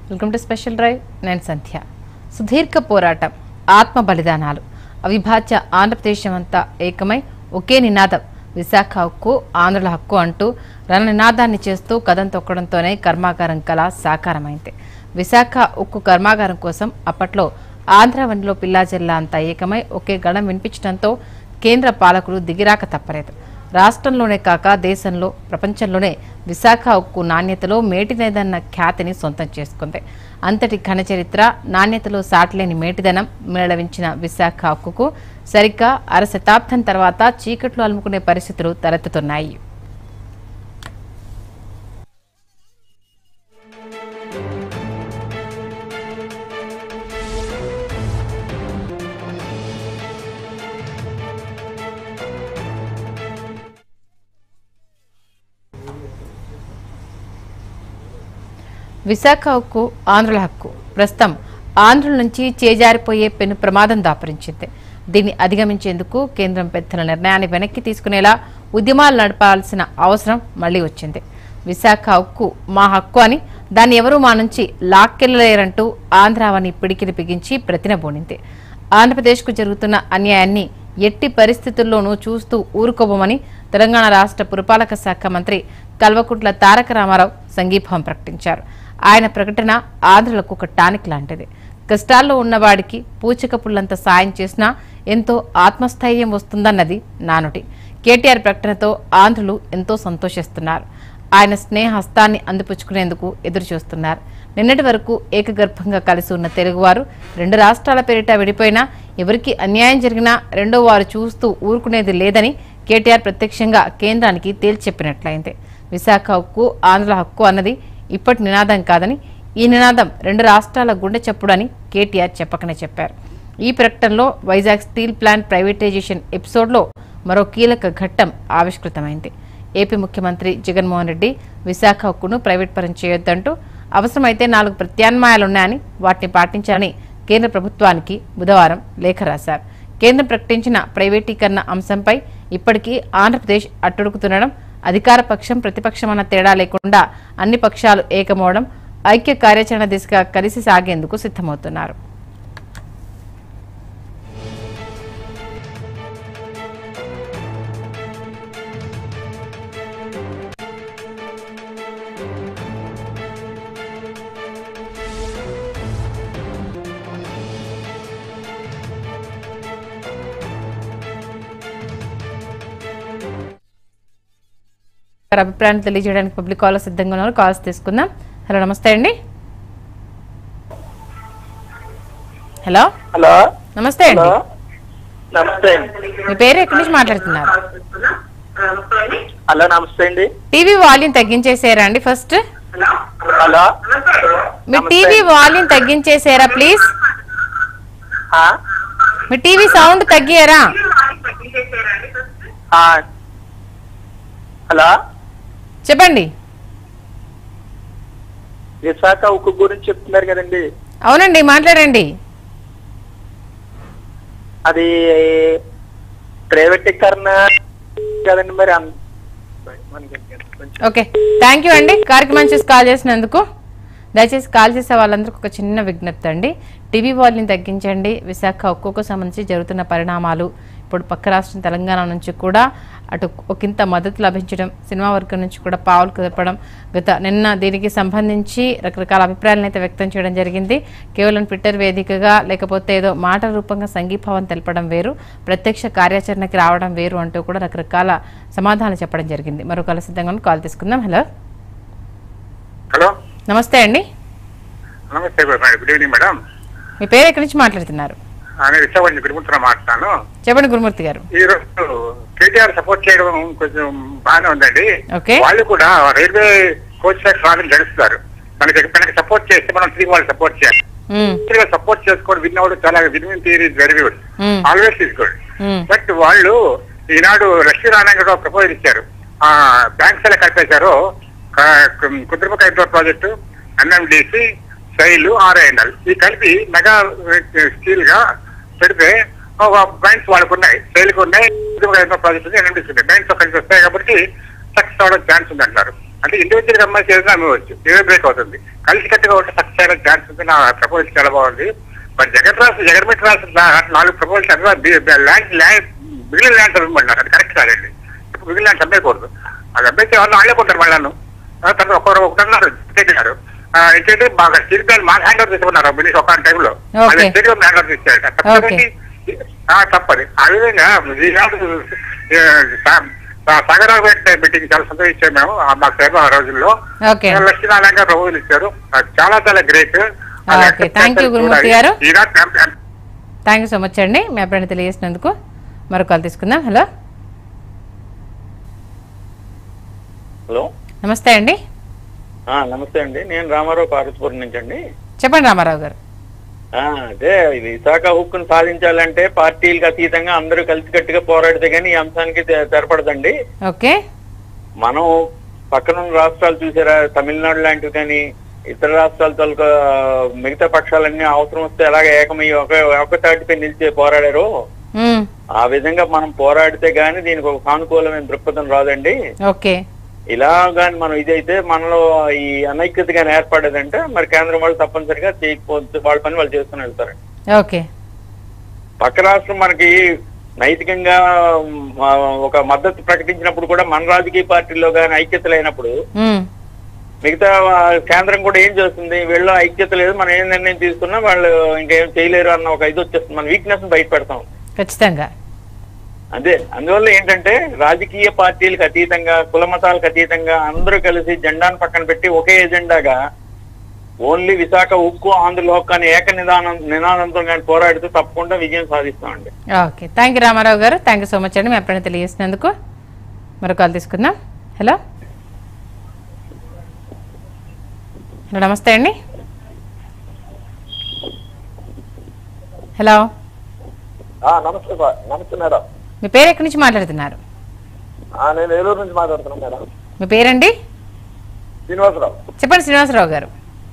Welcome to special drive నేను సంధ్య సుదీర్ఘ పోరాటం ఆత్మ బలిదానాలు అవిభాజ్య ఆంధ్రప్రదేశం అంతా ఏకమై ఒకే నినాదం విశాఖ హక్కు ఆంధ్రుల హక్కు అంటూ రణ నినాదాన్ని చేస్తూ కథం తొక్కడంతోనే కర్మాగారం కళ సాకారమైంది విశాఖ ఉక్కు కర్మాగారం కోసం అప్పట్లో ఆంధ్రవనిలో పిల్లా జిల్లా అంతా ఏకమై ఒకే గళం వినిపించడంతో కేంద్ర పాలకులు దిగిరాక తప్పలేదు రాష్ట్రంలోనే కాక దేశంలో ప్రపంచంలోనే విశాఖ ఉక్కు నాణ్యతలో మేటినేదన్న ఖ్యాతిని సొంతం చేసుకుంది అంతటి ఘన చరిత్ర నాణ్యతలో సాటిలేని మేటిదనం మేళవించిన విశాఖ ఉక్కుకు సరిగ్గా అర శతాబ్దం తర్వాత చీకట్లు అలుముకునే పరిస్థితులు తలెత్తుతున్నాయి విశాఖ హక్కు ఆంధ్రుల హక్కు ప్రస్తుతం ఆంధ్రుల నుంచి చేజారిపోయే పెను ప్రమాదం దాపరించింది దీన్ని అధిగమించేందుకు కేంద్రం పెద్దల నిర్ణయాన్ని వెనక్కి తీసుకునేలా ఉద్యమాలు నడపాల్సిన అవసరం మళ్లీ వచ్చింది విశాఖ హక్కు మా హక్కు అని దాన్ని ఎవరూ మా నుంచి లాక్కెళ్లలేరంటూ ఆంధ్రావని పిడికిని బిగించి ప్రతినబోనింది ఆంధ్రప్రదేశ్కు జరుగుతున్న అన్యాయాన్ని ఎట్టి పరిస్థితుల్లోనూ చూస్తూ ఊరుకోబోమని తెలంగాణ రాష్ట్ర పురపాలక శాఖ మంత్రి కల్వకుంట్ల తారక రామారావు సంఘీభావం ప్రకటించారు ఆయన ప్రకటన ఆంధ్రులకు ఒక టానిక్ లాంటిది కష్టాల్లో ఉన్నవాడికి పూచిక పుల్లంత సాయం చేసినా ఎంతో ఆత్మస్థైర్యం వస్తుందన్నది నానుటి కేటీఆర్ ప్రకటనతో ఆంధ్రులు ఎంతో సంతోషిస్తున్నారు ఆయన స్నేహ హస్తాన్ని అందిపుచ్చుకునేందుకు ఎదురు చూస్తున్నారు నిన్నటి వరకు ఏకగర్భంగా కలిసి ఉన్న తెలుగువారు రెండు రాష్ట్రాల పేరిట విడిపోయినా ఎవరికి అన్యాయం జరిగినా రెండో వారు చూస్తూ ఊరుకునేది లేదని కేటీఆర్ ప్రత్యక్షంగా కేంద్రానికి తేల్చెప్పినట్లయింది విశాఖ హక్కు ఆంధ్రుల హక్కు అన్నది ఇప్పటి నినాదం కాదని ఈ నినాదం రెండు రాష్ట్రాల గుండె చప్పుడని కేటీఆర్ చెప్పకనే చెప్పారు ఈ ప్రకటనలో వైజాగ్ స్టీల్ ప్లాంట్ ప్రైవేటైజేషన్ ఎపిసోడ్లో మరో కీలక ఘట్టం ఆవిష్కృతమైంది ఏపీ ముఖ్యమంత్రి జగన్మోహన్ రెడ్డి విశాఖ హక్కును ప్రైవేట్ పరం చేయొద్దంటూ అవసరమైతే నాలుగు ప్రత్యామ్నాయాలున్నాయని వాటిని పాటించాలని కేంద్ర ప్రభుత్వానికి బుధవారం లేఖ రాశారు కేంద్రం ప్రకటించిన ప్రైవేటీకరణ అంశంపై ఇప్పటికీ ఆంధ్రప్రదేశ్ అట్టుడుకుతుండడం అధికార పక్షం ప్రతిపక్షం అన్న తేడా లేకుండా అన్ని పక్షాలు ఏకమవడం ఐక్య కార్యాచరణ దిశగా కలిసి సాగేందుకు సిద్ధమవుతున్నారు వారి అభిప్రాయాన్ని తెలియజేయడానికి పబ్లిక్ కాల్ సిద్ధంగా ఉన్నారు కాల్స్ తీసుకుందాం హలో నమస్తే అండి హలో హలో నమస్తే అండి హలో నమస్తే అండి మీ పేరు ఎక్కడి నుంచి మాట్లాడుతున్నారు హలో నమస్తే అండి టీవీ వాల్యూమ్ తగ్గించేసారా అండి ఫస్ట్ హలో మీ నమస్తే. టీవీ వాల్యూమ్ తగ్గించేసారా ప్లీజ్ ఆ? మీ టీవీ సౌండ్ తగ్గారా ఆ. హలో చెప్పండి విశాఖ ఉక్కు గురించి చెప్తున్నారు కదండి అవునండి మాట్లాడండి అది ప్రైవేటీకరణ కదండి మరి అన్- మనకి కొంచెం ఓకే థ్యాంక్ యూ అండి కార్యక్రమం చూసి కాల్ చేసినందుకు దయచేసి కాల్ చేసే వాళ్ళందరికీ ఒక చిన్న విజ్ఞప్తి అండి టీవీ వాల్యూని తగ్గించండి విశాఖ ఒక్కొక్క సంబంధించి జరుగుతున్న పరిణామాలు ఇప్పుడు పక్క రాష్ట్రం తెలంగాణ నుంచి కూడా అటు ఒకంత మద్దతు లభించడం సినిమా వర్గం నుంచి కూడా పావులు కదపడం గత నిన్న దీనికి సంబంధించి రకరకాల అభిప్రాయాలను అయితే వ్యక్తం చేయడం జరిగింది కేవలం ట్విట్టర్ వేదికగా లేకపోతే ఏదో మాట రూపంగా సంఘీభావం తెలపడం వేరు ప్రత్యక్ష కార్యాచరణకి రావడం వేరు అంటూ కూడా రకరకాల సమాధానాలు చెప్పడం జరిగింది మరొక సిద్ధంగా ఉన్న కాల్ తీసుకుందాం హలో హలో నమస్తే అండి నమస్తే మేడం గుడ్ ఈవినింగ్ మేడం మీ పేరు ఎక్కడి నుంచి మాట్లాడుతున్నారు నేను విశాఖపట్నం గురుముతున్నా మాట్లాడతాను చెప్పండి గురుమూర్తి గారు ఈ రోజు కేటీఆర్ సపోర్ట్ చేయడం కొంచెం బాగానే ఉందండి ఓకే. వాళ్ళు కూడా రైల్వే కోచ్ ఫ్యాక్టరీ వాళ్ళని గడుస్తారు మనకి మనకి సపోర్ట్ చేస్తే మనం తిరిగి వాళ్ళు సపోర్ట్ చేయాలి ఉమ్, సపోర్ట్ చేసుకోవడం విన్నవాడు చాలా win theory is very good Hmm. Always is good um, but వాళ్ళు ఈనాడు లక్ష్మీ రాణా కూడా ప్రపోజల్ ఇచ్చారు ఆ బ్యాంక్స్ ఎలా కలిపేశారో కుదురుపక hydro project NMDC SAIL RINL ఈ కలిపి మెగా స్టీల్ గా పెడితే బ్యాంక్స్ వాళ్ళకు ఉన్నాయి శైలికి ఉన్నాయి కుదురుపక హైడ్రో ప్రాజెక్ట్ ఎన్ఎండిసి ఉన్నాయి బ్యాంక్స్ కలిసి వస్తాయి కాబట్టి సక్సెస్ అవడం ఛాన్స్ ఉంది అంటారు అంటే ఇండివిజువల్ అమ్మాయి చేసినా అమ్మవచ్చు ఇదే బ్రేక్ అవుతుంది కలిసి కట్టుగా ఉంటే సక్సెస్ అయిన ఛాన్స్ ఉంది నా ప్రపోజల్ చాలా బాగుంది మరి జగన్ రాష్ట్ర జగన్మిట్ రాష్ట్ర నా- నాలుగు ప్రపోజల్స్ అన్నా ల్యాండ్ ల్యాండ్ మిగిలిన ల్యాండ్స్ అమ్మన్నారు అది కరెక్ట్ కాదండి ఇప్పుడు మిగిలిన ల్యాండ్స్ అమ్మేయకూడదు అది అమ్మేస్తే వాళ్ళు వాళ్ళే కొంటారు మళ్ళాను ఆ తర్వాత ఒకరు ఒకటి అన్నారు జగన్ గారు ఆ, ఏంటంటే బాగా స్టీల్ ప్లాంట్ మాకు హ్యాండ్ ఓవర్ తీసుకున్నారు మినిస్ ఒక టైంలో Okay. అది స్టేడియం హ్యాండ్ ఓవర్ తీసుకోవాలి తప్పదండి ఆ, తప్పది ఆ విధంగా ఈనాడు ఏ, సా- సా- సాగరావు మీటింగ్ చాలా సంతోషించాము మేము ఆ, మాకు సేవ ఆ రోజుల్లో ఓకే లక్ష్మీనారాయణ ప్రభువులు ఇచ్చారు అది చాలా చాలా great Okay. Thank you, Gurumurthy garu. ఈనాడు థ్యాంక్ యూ సో మచ్ అండి మీ అభిప్రాయం తెలియజేసినందుకు మరో కాల్ తీసుకుందాం హలో హలో నమస్తే అండి ఆ, నమస్తే అండి నేను రామారావు పార్వతీపురం నుంచి అండి చెప్పండి రామారావు గారు ఆ, అదే ఈ విశాఖ హుక్కును సాధించాలంటే పార్టీలకు అతీతంగా అందరూ కలిసికట్టుగా పోరాడితే కానీ ఈ అంశానికి తె- తెరపడదండి ఓకే మనం పక్కన ఉన్న రాష్ట్రాలు చూసారా తమిళనాడు లాంటివి కానీ ఇతర రాష్ట్రాల తాలూకా మిగతా పక్షాలన్నీ అవసరం వస్తే ఎలాగ ఏకమయ్యి ఒక ఒక తాటిపై నిలిచి పోరాడారో ఉమ్, ఆ విధంగా మనం పోరాడితే గానీ దీనికి ఒక సానుకూలమైన దృక్పథం రాదండి ఓకే ఇలా కానీ మనం ఇదైతే మనలో ఈ అనైక్యత కానీ ఏర్పడేదంటే మరి కేంద్రం వాళ్ళు తప్పనిసరిగా చేయకపోతే వాళ్ళ పని వాళ్ళు చేసుకుని వెళ్తారండి ఓకే పక్క రాష్ట్రం మనకి నైతికంగా మ్, ఆ, ఒక మద్దతు ప్రకటించినప్పుడు కూడా మన రాజకీయ పార్టీలో కానీ ఐక్యత లేనప్పుడు ఉమ్, మిగతా ఆ, కేంద్రం కూడా ఏం చేస్తుంది వీళ్ళు ఐక్యత లేదు మనం ఏం నిర్ణయం తీసుకున్నా వాళ్ళు ఇంకేం చేయలేరు అన్న ఒక ఇది వచ్చేస్తుంది మన వీక్నెస్ బయట పెడతాం ఖచ్చితంగా అదే అందువల్ల ఏంటంటే రాజకీయ పార్టీలకు అతీతంగా కుల మతాలకు అతీతంగా అందరూ కలిసి జెండాను పక్కన పెట్టి ఒకే ఎజెండాగా ఓన్లీ విశాఖ ఉక్కు ఆంధ్రుల హక్కు అనే ఏక నిదానం నినాదంతో కానీ పోరాడితే తప్పకుండా విజయం సాధిస్తామండి okay thank you Ramarao garu thank you so much అండి మీ అభిప్రాయం తెలియజేసినందుకు మరో కాల్ తీసుకుందాం హలో హలో నమస్తే అండి హలో నమస్తే సార్ నమస్తే మేడం మీ పేరు ఎక్కడి నుంచి మాట్లాడుతున్నారు ఆ, నేను ఏలూరు నుంచి మాట్లాడుతున్నాను మేడం మీ పేరండి శ్రీనివాసరావు చెప్పండి శ్రీనివాసరావు గారు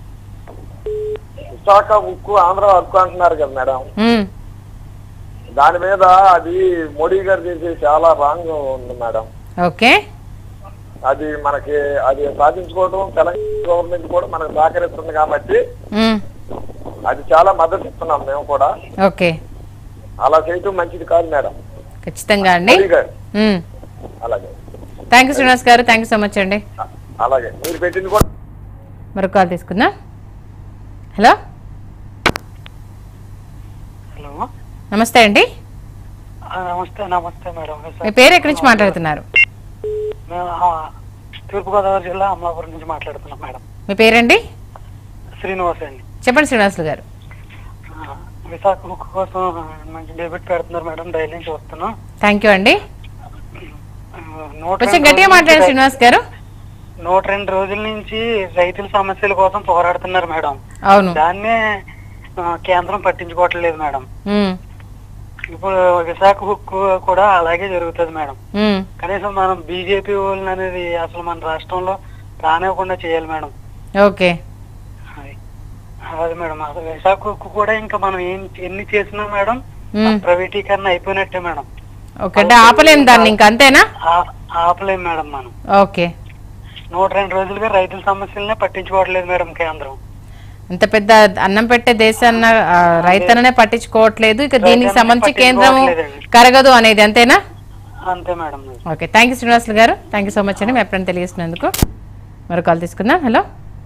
విశాఖ ఉక్కు ఆంధ్ర హక్కు అంటున్నారు కదా మేడం ఉమ్, దాని మీద అది మోడీ గారు చేసే చాలా రాంగ్ ఉంది మేడం ఓకే అది మనకి అది సాధించుకోవడం తెలంగాణ గవర్నమెంట్ కూడా మనకు సహకరిస్తుంది కాబట్టి ఉమ్, అది చాలా మద్దతు ఇస్తున్నాం మేము కూడా ఓకే అలా చేయటం మంచిది కాదు మేడం ఖచ్చితంగా అండి మోడీ గారు ఉమ్, అలాగే థ్యాంక్ యూ శ్రీనివాస్ గారు థ్యాంక్ యూ సో మచ్ అండి అ- అలాగే మీరు పెట్టింది కూడా మరో కాల్ తీసుకుందాం హలో హలో నమస్తే అండి ఆ, నమస్తే నమస్తే మేడం మీ పేరు ఎక్కడి నుంచి మాట్లాడుతున్నారు మేము ఆ, తూర్పుగోదావరి జిల్లా అమలాపురం నుంచి మాట్లాడుతున్నాం మేడం మీ పేరండి శ్రీనివాస్ అండి చెప్పండి శ్రీనివాసులు గారు ఆ, విశాఖ బుక్ కోసం మంచి డెబిట్ పెడుతున్నారు మేడం డైలీ నుంచి వస్తున్నాం థ్యాంక్ యూ అండి ఆ, నూట కొంచెం రెండు గట్టిగా రోజుల మాట్లాడండి నుంచి శ్రీనివాస్ గారు నూట రెండు రోజుల నుంచి రైతుల సమస్యల కోసం పోరాడుతున్నారు మేడం అవును దాన్నే ఆ, కేంద్రం పట్టించుకోవట్లేదు మేడం ఉమ్, ఇప్పుడు విశాఖ హుక్కు కూడా అలాగే జరుగుతుంది మేడం ఉమ్, కనీసం మనం బీజేపీ వాళ్ళని అనేది అసలు మన రాష్ట్రంలో రానివ్వకుండా చేయాలి మేడం ఓకే అది అది మేడం అసలు విశాఖకు కూడా ఇంకా మనం ఏం ఎన్ని చేసినా మేడం ఉమ్, ప్రైవేటీకరణ అయిపోయినట్టే మేడం ఓకే అంటే ఆపలేం దాన్ని ఇంకా అంతేనా ఆ- ఆపలేం మేడం మనం ఓకే నూట రెండు రోజులుగా రైతుల సమస్యలనే పట్టించుకోవట్లేదు మేడం కేంద్రం ఇంత పెద్ద అన్నం పెట్టే దేశాన్న ఆ, రైతన్ననే పట్టించుకోవట్లేదు ఇక దీనికి రైతన్ననే సంబంధించి కేంద్రం పట్టించుకోవట్లేదండి. కరగదు అనేది అంతేనా అంతే madam okay thank you Srinivasulu garu thank you so much అండి మీ ఎప్పుడైనా తెలియజేసినందుకు మరో కాల్ తీసుకుందాం హలో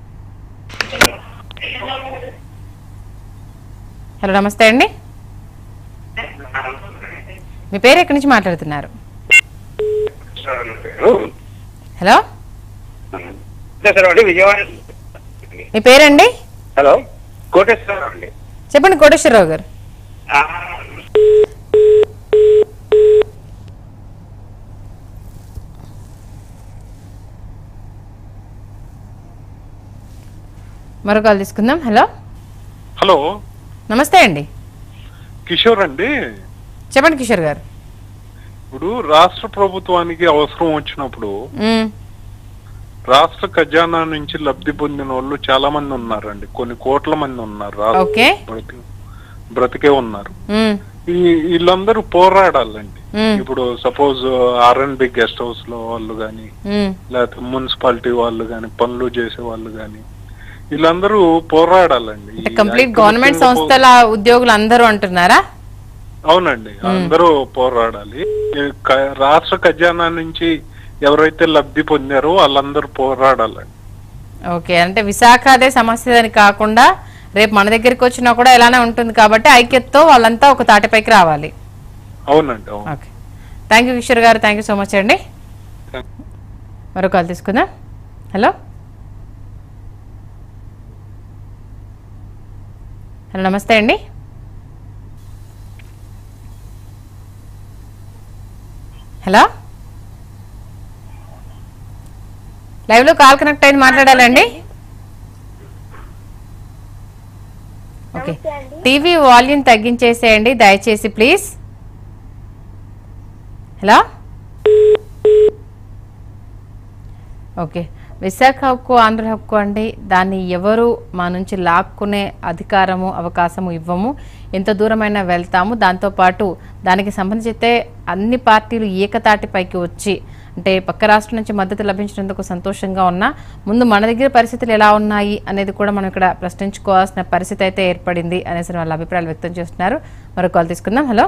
హలో నమస్తే అండి మీ పేరు ఎక్కడి నుంచి మాట్లాడుతున్నారు హలో అండి విజయవాడ మీ పేరండి హలో కోటేశ్వరరావు అండి చెప్పండి కోటేశ్వరరావు గారు ఆ, మరో కాల్ తీసుకుందాం హలో హలో నమస్తే అండి కిషోర్ అండి చెప్పండి కిషోర్ గారు ఇప్పుడు రాష్ట్ర ప్రభుత్వానికి అవసరం వచ్చినప్పుడు మ్మ్. రాష్ట్ర ఖజానా నుంచి లబ్ధి పొందిన వాళ్ళు చాలా మంది ఉన్నారండి కొన్ని కోట్ల మంది ఉన్నారు రాష్ట్ర ఓకే బ్రతి- బ్రతికే ఉన్నారు మ్మ్. ఈ వీళ్ళందరూ పోరాడాలండి మ్మ్. ఇప్పుడు సపోజ్ ఆర్ఎన్బి గెస్ట్ హౌస్ లో వాళ్ళు గాని మ్మ్. లేకపోతే మున్సిపాలిటీ వాళ్ళు గాని పనులు చేసే వాళ్ళు గాని వీళ్ళందరూ పోరాడాలండి ఈ అంటే కంప్లీట్ ఐక్యత గవర్నమెంట్ కింద పో- సంస్థల ఉద్యోగులు అందరూ అంటున్నారా అవునండి అందరూ పోరాడాలి ఈ క- రాష్ట్ర ఖజానా నుంచి ఎవరైతే లబ్ధి పొందారో వాళ్ళందరూ పోరాడాలండి ఓకే అంటే విశాఖ అదే సమస్య అని కాకుండా రేపు మన దగ్గరికి వచ్చినా కూడా ఇలానే ఉంటుంది కాబట్టి ఐక్యతతో వాళ్ళంతా ఒక తాటిపైకి రావాలి అవునండి అవును ఓకే థ్యాంక్ యూ కిషోర్ గారు థ్యాంక్ యూ సో మచ్ అండి మరో కాల్ తీసుకుందాం హలో హలో నమస్తే అండి హలో లైవ్లో కాల్ కనెక్ట్ అయింది మాట్లాడాలండి ఓకే టీవీ వాల్యూమ్ తగ్గించేసేయండి దయచేసి ప్లీజ్ హలో ఓకే విశాఖ హక్కు ఆంధ్ర హక్కు అండి దాన్ని ఎవరు మా నుంచి లాక్కునే అధికారము అవకాశము ఇవ్వము ఎంత దూరమైనా వెళ్తాము దాంతోపాటు దానికి సంబంధించి అయితే అన్ని పార్టీలు ఏకతాటిపైకి వచ్చి అంటే పక్క రాష్ట్రం నుంచి మద్దతు లభించినందుకు సంతోషంగా ఉన్నా ముందు మన దగ్గర పరిస్థితులు ఎలా ఉన్నాయి అనేది కూడా మనం ఇక్కడ ప్రశ్నించుకోవాల్సిన పరిస్థితి అయితే ఏర్పడింది అనేసి వాళ్ళ అభిప్రాయాలు వ్యక్తం చేస్తున్నారు మరో కాల్ తీసుకుందాం హలో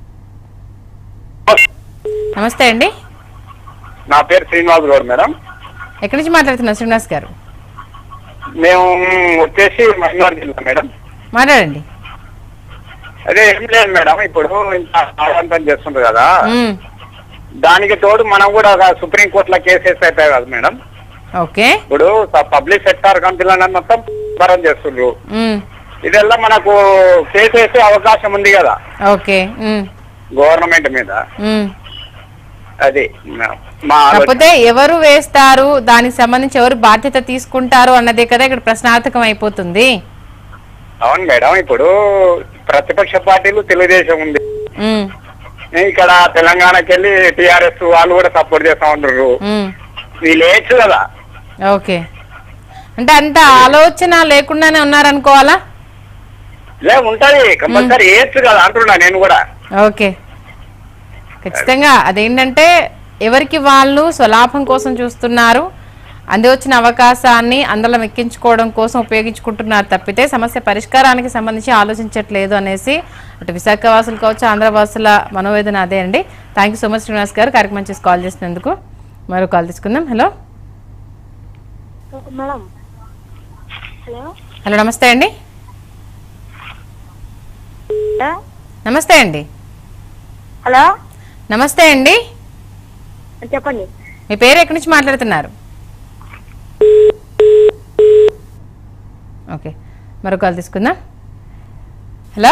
నమస్తే అండి నా పేరు శ్రీనివాస్ గౌడ్ మేడం ఎక్కడి నుంచి మాట్లాడుతున్నారు శ్రీనివాస్ గారు మేము వచ్చేసి మహిళార్ జిల్లా మేడం మాట్లాడండి అదే ఏం లేదు మేడం ఇప్పుడు ఇంత ఆడంతం చేస్తుంది కదా మ్మ్. దానికి తోడు మనం కూడా ఒక సుప్రీం కోర్టులో కేసెస్ అవుతాయి కదా మేడం ఓకే ఇప్పుడు పబ్లిక్ సెక్టార్ కంపెనీలను మొత్తం భరం చేస్తుండ్రు మ్మ్. ఇదెల్లా మనకు కేసేసే అవకాశం ఉంది కదా ఓకే మ్మ్. గవర్నమెంట్ మీద మ్మ్. అది మా ఆలోచన. కాకపోతే ఎవరు వేస్తారు దానికి సంబంధించి ఎవరు బాధ్యత తీసుకుంటారు అన్నదే కదా ఇక్కడ ప్రశ్నార్థకం అయిపోతుంది అవును మేడం ఇప్పుడు ప్రతిపక్ష పార్టీలు తెలుగుదేశం ఉంది మ్మ్. ఇక్కడ తెలంగాణకి వెళ్ళి టిఆర్ఎస్ వాళ్ళు కూడా సపోర్ట్ చేస్తా ఉంటారు మ్మ్. వీళ్ళు వేయచ్చు కదా ఓకే అంటే అంత ఆలోచన లేకుండానే ఉన్నారనుకోవాలా లే ఉంటది కంపల్సరీ వేయచ్చు కదా అంటున్నా నేను కూడా ఓకే ఖచ్చితంగా అదేంటంటే ఎవరికి వాళ్ళు స్వలాభం కోసం చూస్తున్నారు అంది వచ్చిన అవకాశాన్ని అందలం ఎక్కించుకోవడం కోసం ఉపయోగించుకుంటున్నారు తప్పితే సమస్య పరిష్కారానికి సంబంధించి ఆలోచించట్లేదు అనేసి అటు విశాఖ వాసులు కావచ్చు ఆంధ్ర వాసుల మనోవేదన అదే అండి thank you so much Srinivas garu కార్యక్రమం చేసి కాల్ చేసినందుకు మరో కాల్ తీసుకుందాం హలో మేడం హలో హలో నమస్తే అండి హలో నమస్తే అండి హలో నమస్తే అండి చెప్పండి మీ పేరు ఎక్కడి నుంచి మాట్లాడుతున్నారు ఓకే మరో కాల్ తీసుకుందాం హలో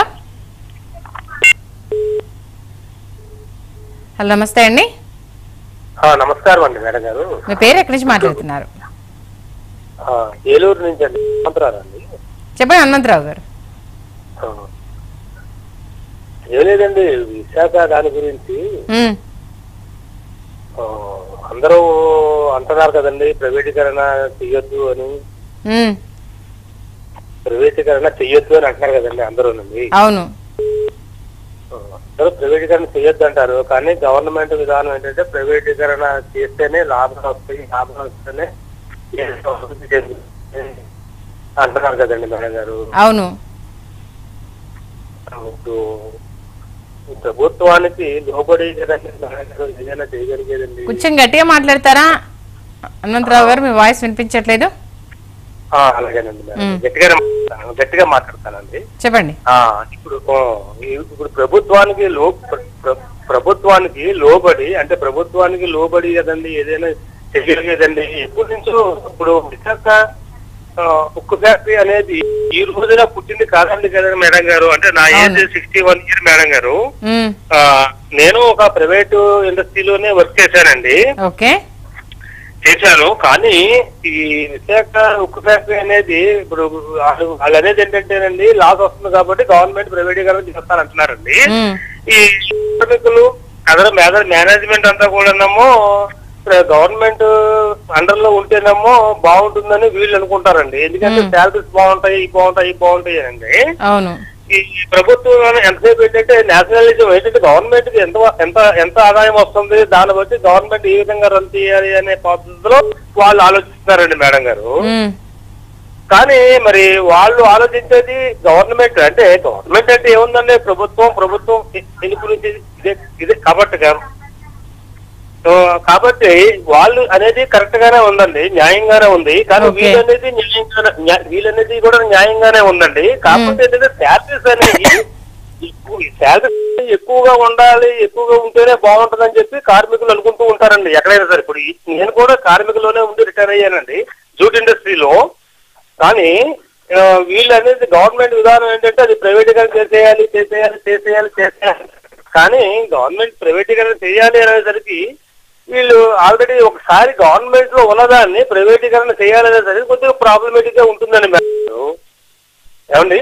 హలో నమస్తే అండి నమస్కారం అండి మేడం గారు మీ పేరు ఎక్కడి నుంచి మాట్లాడుతున్నారు ఆ, ఏలూరు నుంచి అండి హనుమంతరావు అండి చెప్పండి హనుమంతరావు గారు ఆ. ఏం లేదండి విశాఖ దాని గురించి ఉమ్, ఆ, అందరూ అంటున్నారు కదండి ప్రైవేటీకరణ చెయ్యొద్దు అని ఉమ్, ప్రైవేటీకరణ చెయ్యొద్దు అని అంటున్నారు కదండి అందరూనండి అవును ఆ, అందరూ ప్రైవేటీకరణ చెయ్యొద్దు అంటారు కానీ గవర్నమెంట్ విధానం ఏంటంటే ప్రైవేటీకరణ చేస్తేనే లాభాలు వస్తాయి లాభాలు వస్తేనే దేశం అభివృద్ధి చెందుతుంది అంటున్నారు కదండి మేడం గారు అవును ఇప్పుడు ఈ ప్రభుత్వానికి లోబడి కదండి మేడం గారు ఏదైనా చేయగలిగేదండి కొంచెం గట్టిగా మాట్లాడతారా హనుమంతరావు గారు మీ వాయిస్ వినిపించట్లేదు ఆ, అలాగేనండి మేడం గట్టిగా మాట్లాడతాను గట్టిగా మాట్లాడతానండి చెప్పండి ఆ, ఇప్పుడు ఆ, ఈ- ఇప్పుడు ప్రభుత్వానికి లో ప్ర- ప్ర- ప్రభుత్వానికి లోబడి అంటే ప్రభుత్వానికి లోబడి కదండి ఏదైనా చేయగలిగేదండి ఎప్పటి నుంచో ఇప్పుడు విశాఖ ఆ, ఉక్కు ఫ్యాక్టరీ అనేది ఈ రోజున పుట్టింది కాదండి కదండి మేడం గారు అంటే నా age sixty one year madam garu um, ఆ, నేను ఒక ప్రైవేటు ఇండస్ట్రీలోనే వర్క్ చేశానండి ఓకే చేశాను కానీ ఈ విశాఖ ఉక్కు ఫ్యాక్టరీ అనేది ఇప్పుడు వాళ్ళు వాళ్ళు అనేది ఏంటంటేనండి లాస్ వస్తుంది కాబట్టి గవర్నమెంట్ ప్రైవేటీకరణ చేస్తారంటున్నారండి ఉమ్, ఈ కార్మికులు అదర్ అదర్ మేనేజ్మెంట్ అంతా కూడానేమో గవర్నమెంట్ అండర్ లో ఉంటేనేమో బాగుంటుందని వీళ్ళు అనుకుంటారండి ఎందుకంటే మ్మ్. శాలరీస్ బాగుంటాయి ఇవి బాగుంటాయి ఇవి బాగుంటాయి అండి అవును ఈ ప్రభుత్వం ఎంతసేపు ఏంటంటే నేషనలిజం ఏంటంటే గవర్నమెంట్ కి ఎంత ఎంత ఎంత ఆదాయం వస్తుంది దాన్ని బట్టి గవర్నమెంట్ ఏ విధంగా రన్ చేయాలి అనే పద్ధతిలో వాళ్ళు ఆలోచిస్తున్నారండి మేడం గారు ఉమ్, కానీ మరి వాళ్ళు ఆలోచించేది గవర్నమెంట్ అంటే గవర్నమెంట్ అంటే ఏముందండి ప్రభుత్వం ప్రభుత్వం పిలుపు నుంచి ఇదే ఇదే కాబట్టి సో కాబట్టి వాళ్ళు అనేది కరెక్ట్ గానే ఉందండి న్యాయంగానే ఉంది కానీ Okay. వీళ్ళు అనేది న్యాయంగానే న్యా- వీళ్ళు అనేది కూడా న్యాయంగానే ఉందండి కాకపోతే ఏంటంటే శాలరీస్ అనేది శాలరీస్ ఎక్కువగా ఉండాలి ఎక్కువగా ఉంటేనే బాగుంటుందని చెప్పి కార్మికులు అనుకుంటూ ఉంటారండి ఎక్కడైనా సరే ఇప్పుడు ఈ- నేను కూడా కార్మికుల్లోనే ఉండి రిటైర్ అయ్యానండి జూట్ ఇండస్ట్రీలో కానీ ఆ, వీళ్ళు అనేది గవర్నమెంట్ విధానం ఏంటంటే అది ప్రైవేటీకరణ చేసేయాలి చేసేయాలి చేసేయాలి చేసేయాలి కానీ గవర్నమెంట్ ప్రైవేటీకరణ చేయాలి అనేసరికి వీళ్ళు ఆల్రెడీ ఒకసారి గవర్నమెంట్ లో ఉన్నదాన్ని ప్రైవేటీకరణ చేయాలనేసరికి కొద్దిగా ప్రాబ్లమేటిక్ గా ఉంటుందండి మేడం ఏమండి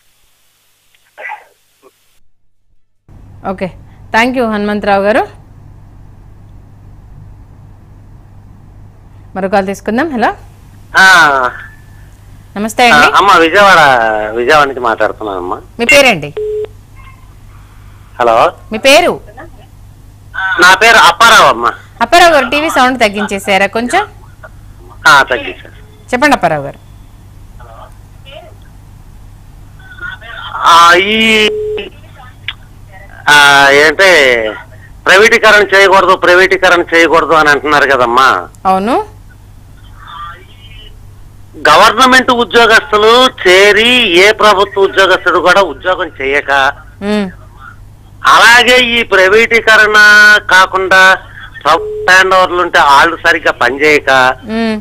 ఓకే థ్యాంక్ యూ హనుమంతరావు గారు మరో కాల్ తీసుకుందాం హలో ఆ, నమస్తే ఆ, అండి అమ్మ విజయవాడ విజయవాడ నుంచి మాట్లాడుతున్నానమ్మా మీ పేరేంటి హలో మీ పేరు నా పేరు అప్పారావు అమ్మ అప్పారావు గారు టీవీ సౌండ్ తగ్గించేసారా కొంచెం ఆ, తగ్గించారు చెప్పండి అప్పారావు గారు ఆ, ఈ ఆ, ఏంటే ప్రైవేటీకరణ చేయకూడదు ప్రైవేటీకరణ చేయకూడదు అని అంటున్నారు కదమ్మా అవును గవర్నమెంట్ ఉద్యోగస్తులు చేరి ఏ ప్రభుత్వ ఉద్యోగస్తుడు కూడా ఉద్యోగం చేయక ఉమ్, అలాగే ఈ ప్రైవేటీకరణ కాకుండా హ్యాండ్ ఓవర్లు ఉంటే వాళ్ళు సరిగ్గా పనిచేయక ఉమ్,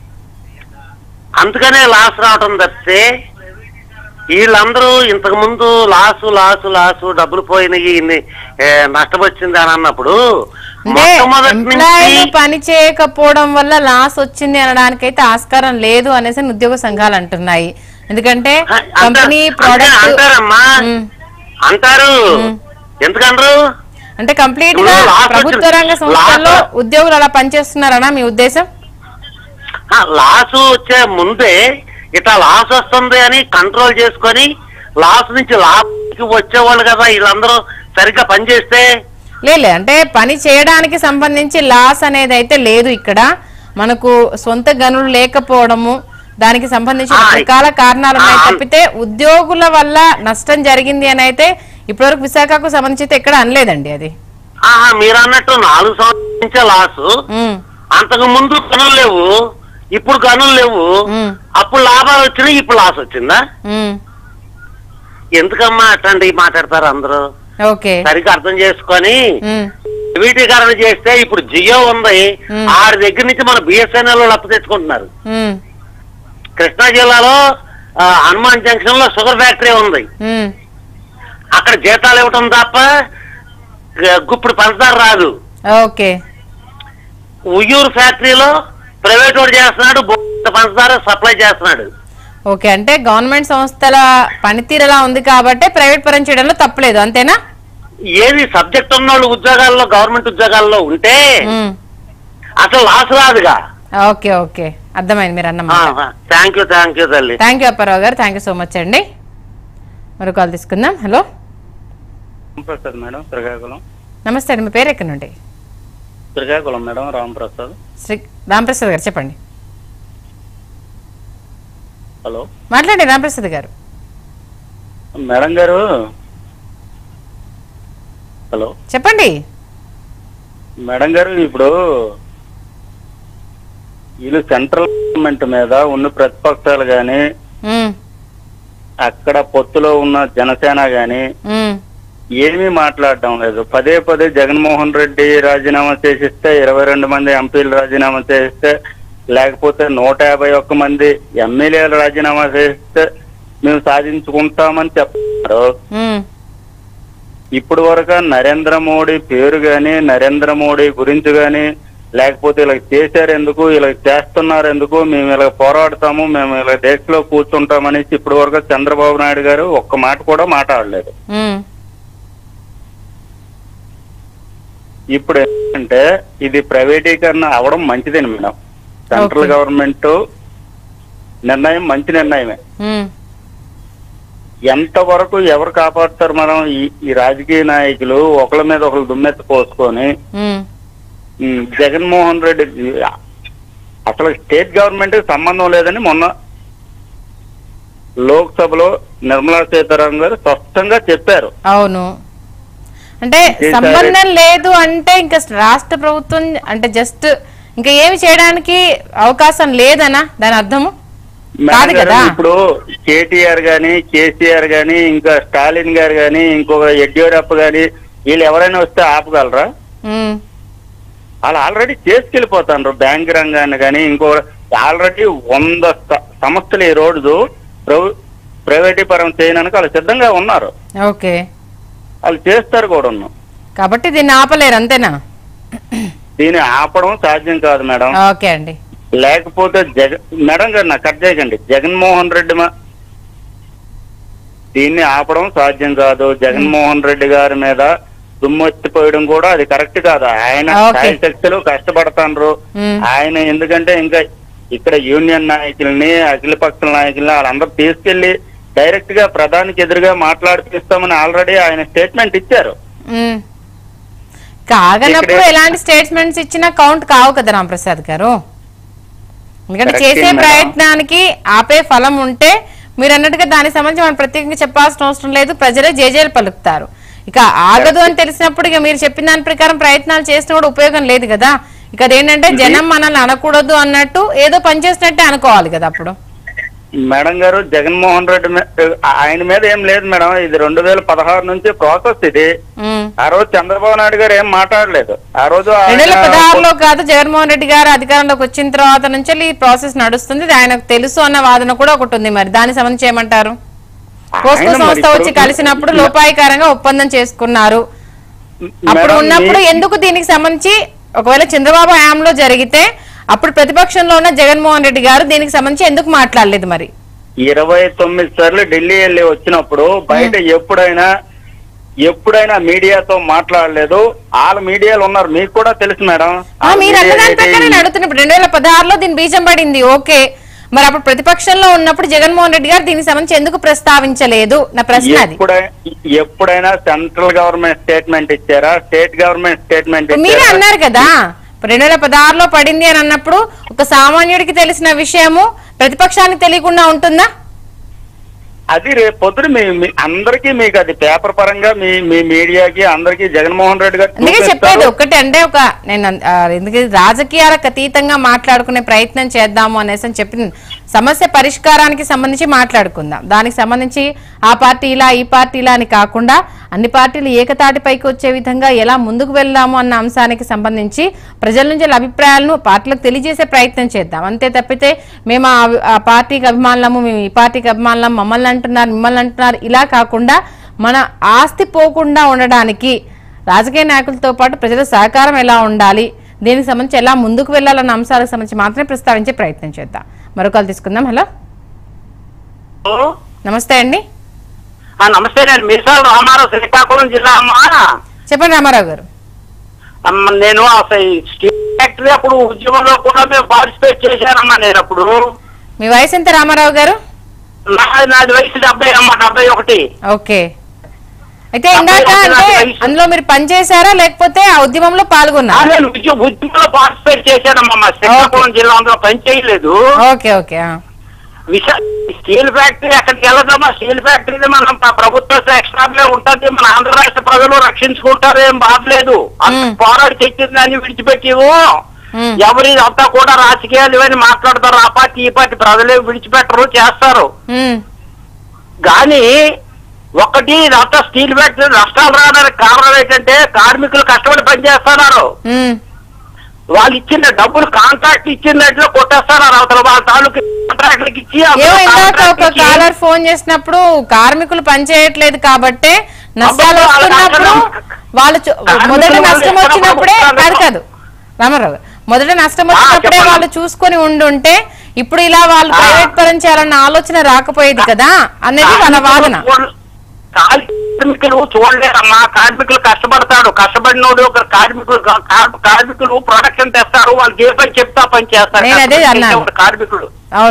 అందుకనే లాస్ రావటం తప్పితే వీళ్ళందరూ ఇంతకు ముందు లాసు లాసు లాసు డబ్బులు పోయినాయి ఇన్ని ఏ, నష్టం వచ్చింది అని అన్నప్పుడు అంటే మొట్టమొదటి ఎంప్లాయీలు నుంచి పని చేయకపోవడం వల్ల లాస్ వచ్చింది అనడానికైతే ఆస్కారం లేదు అనేసి ఉద్యోగ సంఘాలు అంటున్నాయి ఎందుకంటే ఆ, కంపెనీ అంటారు- ప్రోడక్ట్ అంటారమ్మా ఉమ్. అంటారు ఎందుకనరు అంటే కంప్లీట్ గా ఇప్పుడు లాస్ ప్రభుత్వ వచ్చింది. రంగ సంస్థల్లో లాస్- ఉద్యోగులు అలా పనిచేస్తున్నారనా మీ ఉద్దేశం ఆ, లాసు వచ్చే ముందే ఇట్లా లాస్ వస్తుంది అని కంట్రోల్ చేసుకొని లాస్ నుంచి లాభానికి వచ్చేవాళ్ళు కదా వీళ్ళందరూ సరిగ్గా పనిచేస్తే లేదు అంటే పని చేయడానికి సంబంధించి లాస్ అనేది అయితే లేదు ఇక్కడ మనకు సొంత గనులు లేకపోవడము దానికి సంబంధించిన ఆ, రకరకాల కారణాలు ఉన్నాయి ఆ, తప్పితే ఉద్యోగుల వల్ల నష్టం జరిగింది అని అయితే ఇప్పటివరకు విశాఖకు సంబంధించి అయితే ఎక్కడ అనలేదండి అది ఆహా మీరు అన్నట్టు నాలుగు సంవత్సరాల నుంచే లాసు ఉమ్, అంతకు ముందు గనులు లేవు ఇప్పుడు గనులు లేవు ఉమ్, అప్పుడు లాభాలు వచ్చినాయి ఇప్పుడు లాస్ వచ్చిందా ఉమ్. ఎందుకమ్మా అట్లాంటివి మాట్లాడతారు అందరూ ఓకే సరిగ్గా అర్థం చేసుకొని ఉమ్, ప్రైవేటీకరణ చేస్తే ఇప్పుడు జియో ఉంది మ్. ఆడి దగ్గర నుంచి మన బిఎస్ఎన్ఎల్ వాళ్ళు అప్పు తెచ్చుకుంటున్నారు ఉమ్, కృష్ణా జిల్లాలో ఆ, హనుమాన్ జంక్షన్ లో షుగర్ ఫ్యాక్టరీ ఉంది ఉమ్. అక్కడ జీతాలు ఇవ్వటం తప్ప గ- గుప్పుడు పంచదార రాదు ఓకే ఉయ్యూరు ఫ్యాక్టరీలో ప్రైవేట్ వాడు చేస్తున్నాడు బోలెడు పంచదార సప్లై చేస్తున్నాడు ఓకే అంటే గవర్నమెంట్ సంస్థల పనితీరు ఎలా ఉంది కాబట్టి ప్రైవేట్ పరం చేయడంలో తప్పలేదు అంతేనా ఏది సబ్జెక్ట్ ఉన్న వాళ్ళు ఉద్యోగాల్లో గవర్నమెంట్ ఉద్యోగాల్లో ఉంటే ఉమ్, అసలు లాస్ రాదుగా ఓకే ఓకే అర్థమైంది మీరు అన్నమాట థ్యాంక్ యూ థ్యాంక్ యూ తల్లి thank you Apparao garu thank you so much అండి మరో కాల్ తీసుకుందాం హలో రాంప్రసాద్ మేడం శ్రీకాకుళం నమస్తే అండి మీ పేరు ఎక్కడి నుండి శ్రీకాకుళం మేడం రాంప్రసాద్ శ్రీ రామప్రసాద్ గారు చెప్పండి హలో మాట్లాడండి రామప్రసాద్ గారు మేడం గారు హలో చెప్పండి మేడం గారు ఇప్పుడు వీళ్ళు సెంట్రల్ గవర్నమెంట్ మీద ఉన్న ప్రతిపక్షాలు గాని ఉమ్, అక్కడ పొత్తులో ఉన్న జనసేన గాని ఉమ్, ఏమీ మాట్లాడడం లేదు పదే పదే జగన్మోహన్ రెడ్డి రాజీనామా చేసిస్తే ఇరవై రెండు మంది ఎంపీలు రాజీనామా చేస్తే లేకపోతే నూట యాభై ఒక్క మంది ఎమ్మెల్యేలు రాజీనామా చేస్తే మేము సాధించుకుంటామని చెప్తున్నారు ఉమ్, ఇప్పుడు వరకు నరేంద్ర మోడీ పేరు గాని నరేంద్ర మోడీ గురించి గాని లేకపోతే ఇలా చేశారు ఎందుకు ఇలా చేస్తున్నారు ఎందుకు మేము ఇలా పోరాడతాము మేము ఇలా దేశంలో కూర్చుంటామనేసి ఇప్పుడు వరకు చంద్రబాబు నాయుడు గారు ఒక్క మాట కూడా మాట్లాడలేదు ఉమ్, ఇప్పుడు ఏంటంటే ఇది ప్రైవేటీకరణ అవడం మంచిదేని మేడం సెంట్రల్ Okay. గవర్నమెంట్ నిర్ణయం మంచి నిర్ణయమే ఉమ్, ఎంతవరకు ఎవరు కాపాడుతారు మనం ఈ ఈ రాజకీయ నాయకులు ఒకళ్ళ మీద ఒకళ్ళు దుమ్మెత్తి పోసుకొని ఉమ్, ఉమ్, జగన్మోహన్ రెడ్డి అసలు స్టేట్ గవర్నమెంట్ సంబంధం లేదని మొన్న లోక్సభలో నిర్మలా సీతారామన్ గారు స్పష్టంగా చెప్పారు అవును అంటే చేశారు. సంబంధం లేదు అంటే ఇంకా రాష్ట్ర ప్రభుత్వం అంటే జస్ట్ ఇంకా ఏమి చేయడానికి అవకాశం లేదనా దాని అర్థము మేడం కాదు గారు, కదా. ఇప్పుడు కేటీఆర్ గాని కేసీఆర్ గాని ఇంకా స్టాలిన్ గారు గాని ఇంకొక యడ్యూరప్ప గాని వీళ్ళు ఎవరైనా వస్తే ఆపగలరా ఉమ్, వాళ్ళు ఆల్రెడీ చేసుకెళ్ళిపోతారు బ్యాంక్ రంగాన్ని కానీ ఇంకో ఆల్రెడీ వంద స- సంస్థలు ఈ రోజు ప్రభు ప్రైవేటీకరణ చేయడానికి వాళ్ళు సిద్ధంగా ఉన్నారు ఓకే వాళ్ళు చేస్తారు కూడా కాబట్టి దీన్ని ఆపలేరు అంతేనా దీన్ని ఆపడం సాధ్యం కాదు మేడం ఓకే అండి లేకపోతే జగ మేడం గారు నాకు కట్ చేయకండి జగన్మోహన్ రెడ్డి మా దీన్ని ఆపడం సాధ్యం కాదు జగన్మోహన్ రెడ్డి గారి మీద దుమ్మెత్తిపోయడం కూడా అది కరెక్ట్ కాదు ఆయన ఓకే. శక్తులు కష్టపడతాండ్రు మ్మ్. ఆయన ఎందుకంటే ఇంకా ఇక్కడ యూనియన్ నాయకుల్ని అఖిల పక్షుల నాయకుల్ని వాళ్ళందరూ తీసుకెళ్లి డైరెక్ట్ గా ప్రధానికి ఎదురుగా మాట్లాడిపిస్తామని ఆల్రెడీ ఆయన స్టేట్మెంట్ ఇచ్చారు ఉమ్. కాగనప్పుడు ఇక్కడ- ఎలాంటి స్టేట్మెంట్స్ ఇచ్చినా కౌంట్ కావు కదా రాంప్రసాద్ గారు ఎందుకంటే Correct చేసే మేడం. ప్రయత్నానికి ఆపే ఫలం ఉంటే మీరు అన్నట్టుగా దానికి సంబంధించి మనం ప్రత్యేకంగా చెప్పాల్సిన అవసరం లేదు ప్రజలే జేజేలు పలుకుతారు ఇక ఆగదు అని తెలిసినప్పుడు ఇక మీరు చెప్పిన దాని ప్రకారం ప్రయత్నాలు చేసినా కూడా ఉపయోగం లేదు కదా ఇక అదేంటంటే జనం మనల్ని అనకూడదు అన్నట్టు ఏదో పని చేసినట్టే అనుకోవాలి కదా అప్పుడు మేడం గారు జగన్మోహన్ రెడ్డి మీ- ఆయన మీద ఏం లేదు మేడం ఇది రెండు వేల పదహారు నుంచి ప్రాసెస్ ఇది ఉమ్. ఆ రోజు చంద్రబాబు నాయుడు గారు ఏం మాట్లాడలేదు ఆ రోజు రెండు వేల ఆయన- పదహారులో కాదు జగన్మోహన్ రెడ్డి గారు అధికారంలోకి వచ్చిన తర్వాత నుంచి ఈ ప్రాసెస్ నడుస్తుంది ఇది ఆయనకు తెలుసు అన్న వాదన కూడా ఒకటి ఉంది మరి దానికి సంబంధించి ఏమంటారు పోస్కో ఆయన మరి సంస్థ వచ్చి ఇప్పుడు- కలిసినప్పుడు లోపాయికారంగా ఒప్పందం చేసుకున్నారు అప్పుడు మేడం, ఉన్నప్పుడు మీ- ఎందుకు దీనికి సంబంధించి ఒకవేళ చంద్రబాబు హయాంలో జరిగితే అప్పుడు ప్రతిపక్షంలో ఉన్న జగన్మోహన్ రెడ్డి గారు దీనికి సంబంధించి ఎందుకు మాట్లాడలేదు మరి ఇరవై తొమ్మిది సార్లు ఢిల్లీ వెళ్ళి వచ్చినప్పుడు బయట ఎప్పుడైనా ఎప్పుడైనా మీడియాతో మాట్లాడలేదు వాళ్ళ మీడియాలో ఉన్నారు మీకు కూడా తెలుసు మేడం ఆ, మీరు అన్న దాని మీడియా ప్రకారం నేను అడుగుతున్నప్పుడు రెండు వేల పదహారులో దీని బీజం పడింది ఓకే మరి అప్పుడు ప్రతిపక్షంలో ఉన్నప్పుడు జగన్మోహన్ రెడ్డి గారు దీనికి సంబంధించి ఎందుకు ప్రస్తావించలేదు నా ప్రశ్న అది ఎప్పుడై- ఎప్పుడైనా సెంట్రల్ గవర్నమెంట్ స్టేట్మెంట్ ఇచ్చారా స్టేట్ గవర్నమెంట్ స్టేట్మెంట్ ఇప్పుడు మీరే ఇచ్చారా అన్నారు కదా రెండు వేల పదహారులో పడింది అని అన్నప్పుడు ఒక సామాన్యుడికి తెలిసిన విషయము ప్రతిపక్షానికి తెలియకుండా ఉంటుందా అది రేపు పొద్దున మీ మీ- అందరికీ మీకు అది పేపర్ పరంగా మీ మీ మీడియాకి అందరికీ జగన్మోహన్ రెడ్డి గారు అందుకే చూపిస్తారు. చెప్పేది ఒకటి అంటే ఒక నేను అన్- ఆ, ఎందుకంటే రాజకీయాలకు అతీతంగా మాట్లాడుకునే ప్రయత్నం చేద్దాము అనేసి అని చెప్పి సమస్య పరిష్కారానికి సంబంధించి మాట్లాడుకుందాం దానికి సంబంధించి ఆ పార్టీ ఇలా ఈ పార్టీ ఇలా అని కాకుండా అన్ని పార్టీలు ఏకతాటిపైకి వచ్చే విధంగా ఎలా ముందుకు వెళ్దాము అన్న అంశానికి సంబంధించి ప్రజల నుంచి వాళ్ళ అభిప్రాయాలను పార్టీలకు తెలియజేసే ప్రయత్నం చేద్దాం అంతే తప్పితే మేము ఆ- ఆ పార్టీకి అభిమానులము మేము ఈ పార్టీకి అభిమానులం మమ్మల్ని అంటున్నారు మిమ్మల్ని అంటున్నారు ఇలా కాకుండా మన ఆస్తి పోకుండా ఉండడానికి రాజకీయ నాయకులతో పాటు ప్రజల సహకారం ఎలా ఉండాలి దీనికి సంబంధించి ఎలా ముందుకు వెళ్ళాలన్న అంశాలకు సంబంధించి మాత్రమే ప్రస్తావించే ప్రయత్నం చేద్దాం మరొకరు తీసుకుందాం హలో నమస్తే అండి ఆ, నమస్తే నేను మీసాల రామారావు శ్రీకాకుళం జిల్లా అమ్మా చెప్పండి రామారావు గారు అమ్మ, నేను అసలు ఈ స్టీల్ ఫ్యాక్టరీ అప్పుడు ఉద్యమంలో కూడా మేము పార్టిసిపేట్ చేశానమ్మా నేను అప్పుడు మీ వయసు ఎంత రామారావు గారు నా నాది వయసు డెబ్బై అమ్మ డెబ్బై ఒకటి ఓకే అయితే ఇందాక అంటే అందులో మీరు పనిచేశారా లేకపోతే ఆ ఉద్యమంలో ఆ, పాల్గొన్నారా నేను ఉద్య- ఉద్యమంలో పార్టిసిపేట్ చేశానమ్మా మా శ్రీకాకుళం జిల్లా అందులో పని చేయలేదు ఓకే ఓకే ఆ. విశా స్టీల్ ఫ్యాక్టరీ అక్కడికి వెళ్ళదమ్మా స్టీల్ ఫ్యాక్టరీ మనం ప- ప్రభుత్వ సెక్షన్లే ఉంటుంది మన ఆంధ్ర రాష్ట్ర ప్రజలు రక్షించుకుంటారు ఏం బాధలేదు అంత మ్మ్. పోరాడి తెచ్చింది దాన్ని విడిచిపెట్టివు మ్మ్. ఎవరి అంతా కూడా రాజకీయాలు ఇవన్నీ మాట్లాడతారు ఆ పార్టీ ఈ పార్టీ ప్రజలే విడిచిపెట్టరు చేస్తారు ఉమ్. కానీ ఒకటి అంతా స్టీల్ ఫ్యాక్టరీ నష్టాలు రావడానికి కారణం ఏంటంటే కార్మికులు కష్టపడి పనిచేస్తున్నారు ఉమ్. వాళ్ళు ఇచ్చిన డబ్బులు కాంట్రాక్ట్ ఇచ్చిన దాంట్లో కొట్టేస్తున్నారు అవతల వాళ్ళ తాలూకు కాంట్రాక్ట్లకి ఇచ్చి అవతల ఏమో ఇందాక ఒక కాంట్రాక్ట్కి ఇచ్చి- కాలర్ ఫోన్ చేసినప్పుడు కార్మికులు పనిచేయట్లేదు కాబట్టే నష్టాలు అబ్బబ్బా, వాళ్ళ వస్తున్నప్పుడు నష్టం- వాళ్ళు చూ- కార్మికులు మొదట వాళ్ళు నష్టం ఎక్కడ వచ్చినప్పుడే పడుతున్నారు? కాదు కాదు రామారావు గారు. మొదట నష్టం వచ్చినప్పుడే చెప్పండి. వాళ్ళు చూసుకొని ఉండుంటే ఇప్పుడు ఇలా వాళ్ళు ఆ. ప్రైవేట్ పరం చేయాలన్న ఆలోచన రాకపోయేది కదా అనేది వాళ్ళ వాదన కార్మికులు కార్మికులు చూడలేరమ్మా కార్మికులు కష్టపడతాడు కష్టపడినోడు ఒక కార్మికులు కార్- కార్మికులు ప్రొడక్షన్ తెస్తారు వాళ్ళకి ఏ పని చెప్తా పని చేస్తారు నేను అదే కష్టపడి అన్నాను. చేసేవాడు కార్మికుడు అవును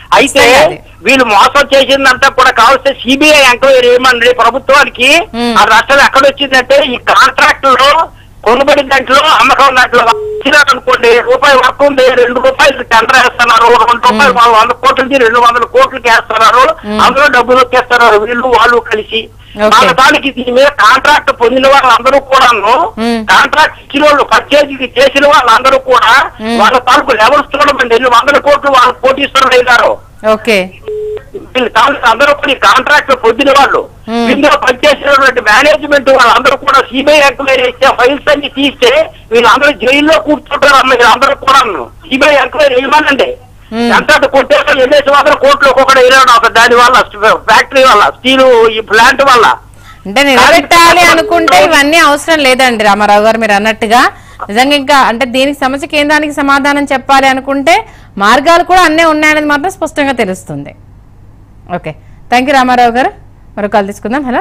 అయితే వీళ్ళు మోసం చేసిందంతా కూడా కావాల్సిన సిబిఐ ఎంక్వైరీ ఏమన్నది ప్రభుత్వానికి ఆ రాష్ట్రం ఎక్కడ వచ్చిందంటే ఈ కాంట్రాక్ట్ లో కొనుబడి దాంట్లో అమ్మకం దాంట్లో ఇచ్చినారు అనుకోండి రూపాయి వర్క్ ఉంది రెండు రూపాయలు టెండర్ వేస్తున్నారు రెండు రూపాయలు వాళ్ళు వంద కోట్లకి రెండు వందల కోట్లకి వేస్తున్నారు అందులో డబ్బులు ఎక్కేస్తున్నారు వీళ్ళు వాళ్ళు కలిసి వాళ్ళ దానికి దీని మీద కాంట్రాక్ట్ పొందిన వాళ్ళందరూ కూడాను కాంట్రాక్ట్ ఇచ్చిన వాళ్ళు పర్చేజ్ చేసిన వాళ్ళందరూ కూడా వాళ్ళ తాలూకు లెవెల్స్ చూడమండి ఎన్ని వందల కోట్లు వాళ్ళు కోటీశ్వరులు అయ్యారు ఓకే వీళ్ళు తాలూకు అందరూ కూడా ఈ కాంట్రాక్ట్ పొందిన వాళ్ళు ఇందులో పనిచేసినటువంటి మేనేజ్మెంట్ వాళ్ళందరూ కూడా సిబిఐ ఎంక్వైరీ ఇచ్చే ఫైల్స్ అన్ని తీస్తే వీళ్ళందరూ జైల్లో కూర్చుంటారు అన్న వీళ్ళందరూ కూడా సిబిఐ ఎంక్వైరీ ఇవ్వనండి ఎంత కొట్టేసి ఎన్నేసి వందల కోట్లు ఒక్కొక్కటి వేయడం ఒక దాని వల్ల ఫ్యాక్టరీ వల్ల స్టీల్ ఈ ప్లాంట్ వల్ల అంటే నిలబెట్టాలి అనుకుంటే ఇవన్నీ అవసరం లేదండి రామారావు గారు మీరు అన్నట్టుగా నిజంగా ఇంకా అంటే దీనికి సమస్య కేంద్రానికి సమాధానం చెప్పాలి అనుకుంటే మార్గాలు కూడా అన్నీ ఉన్నాయనేది మాత్రం స్పష్టంగా తెలుస్తుంది ఓకే థ్యాంక్ యూ రామారావు గారు మరో కాల్ తీసుకుందాం హలో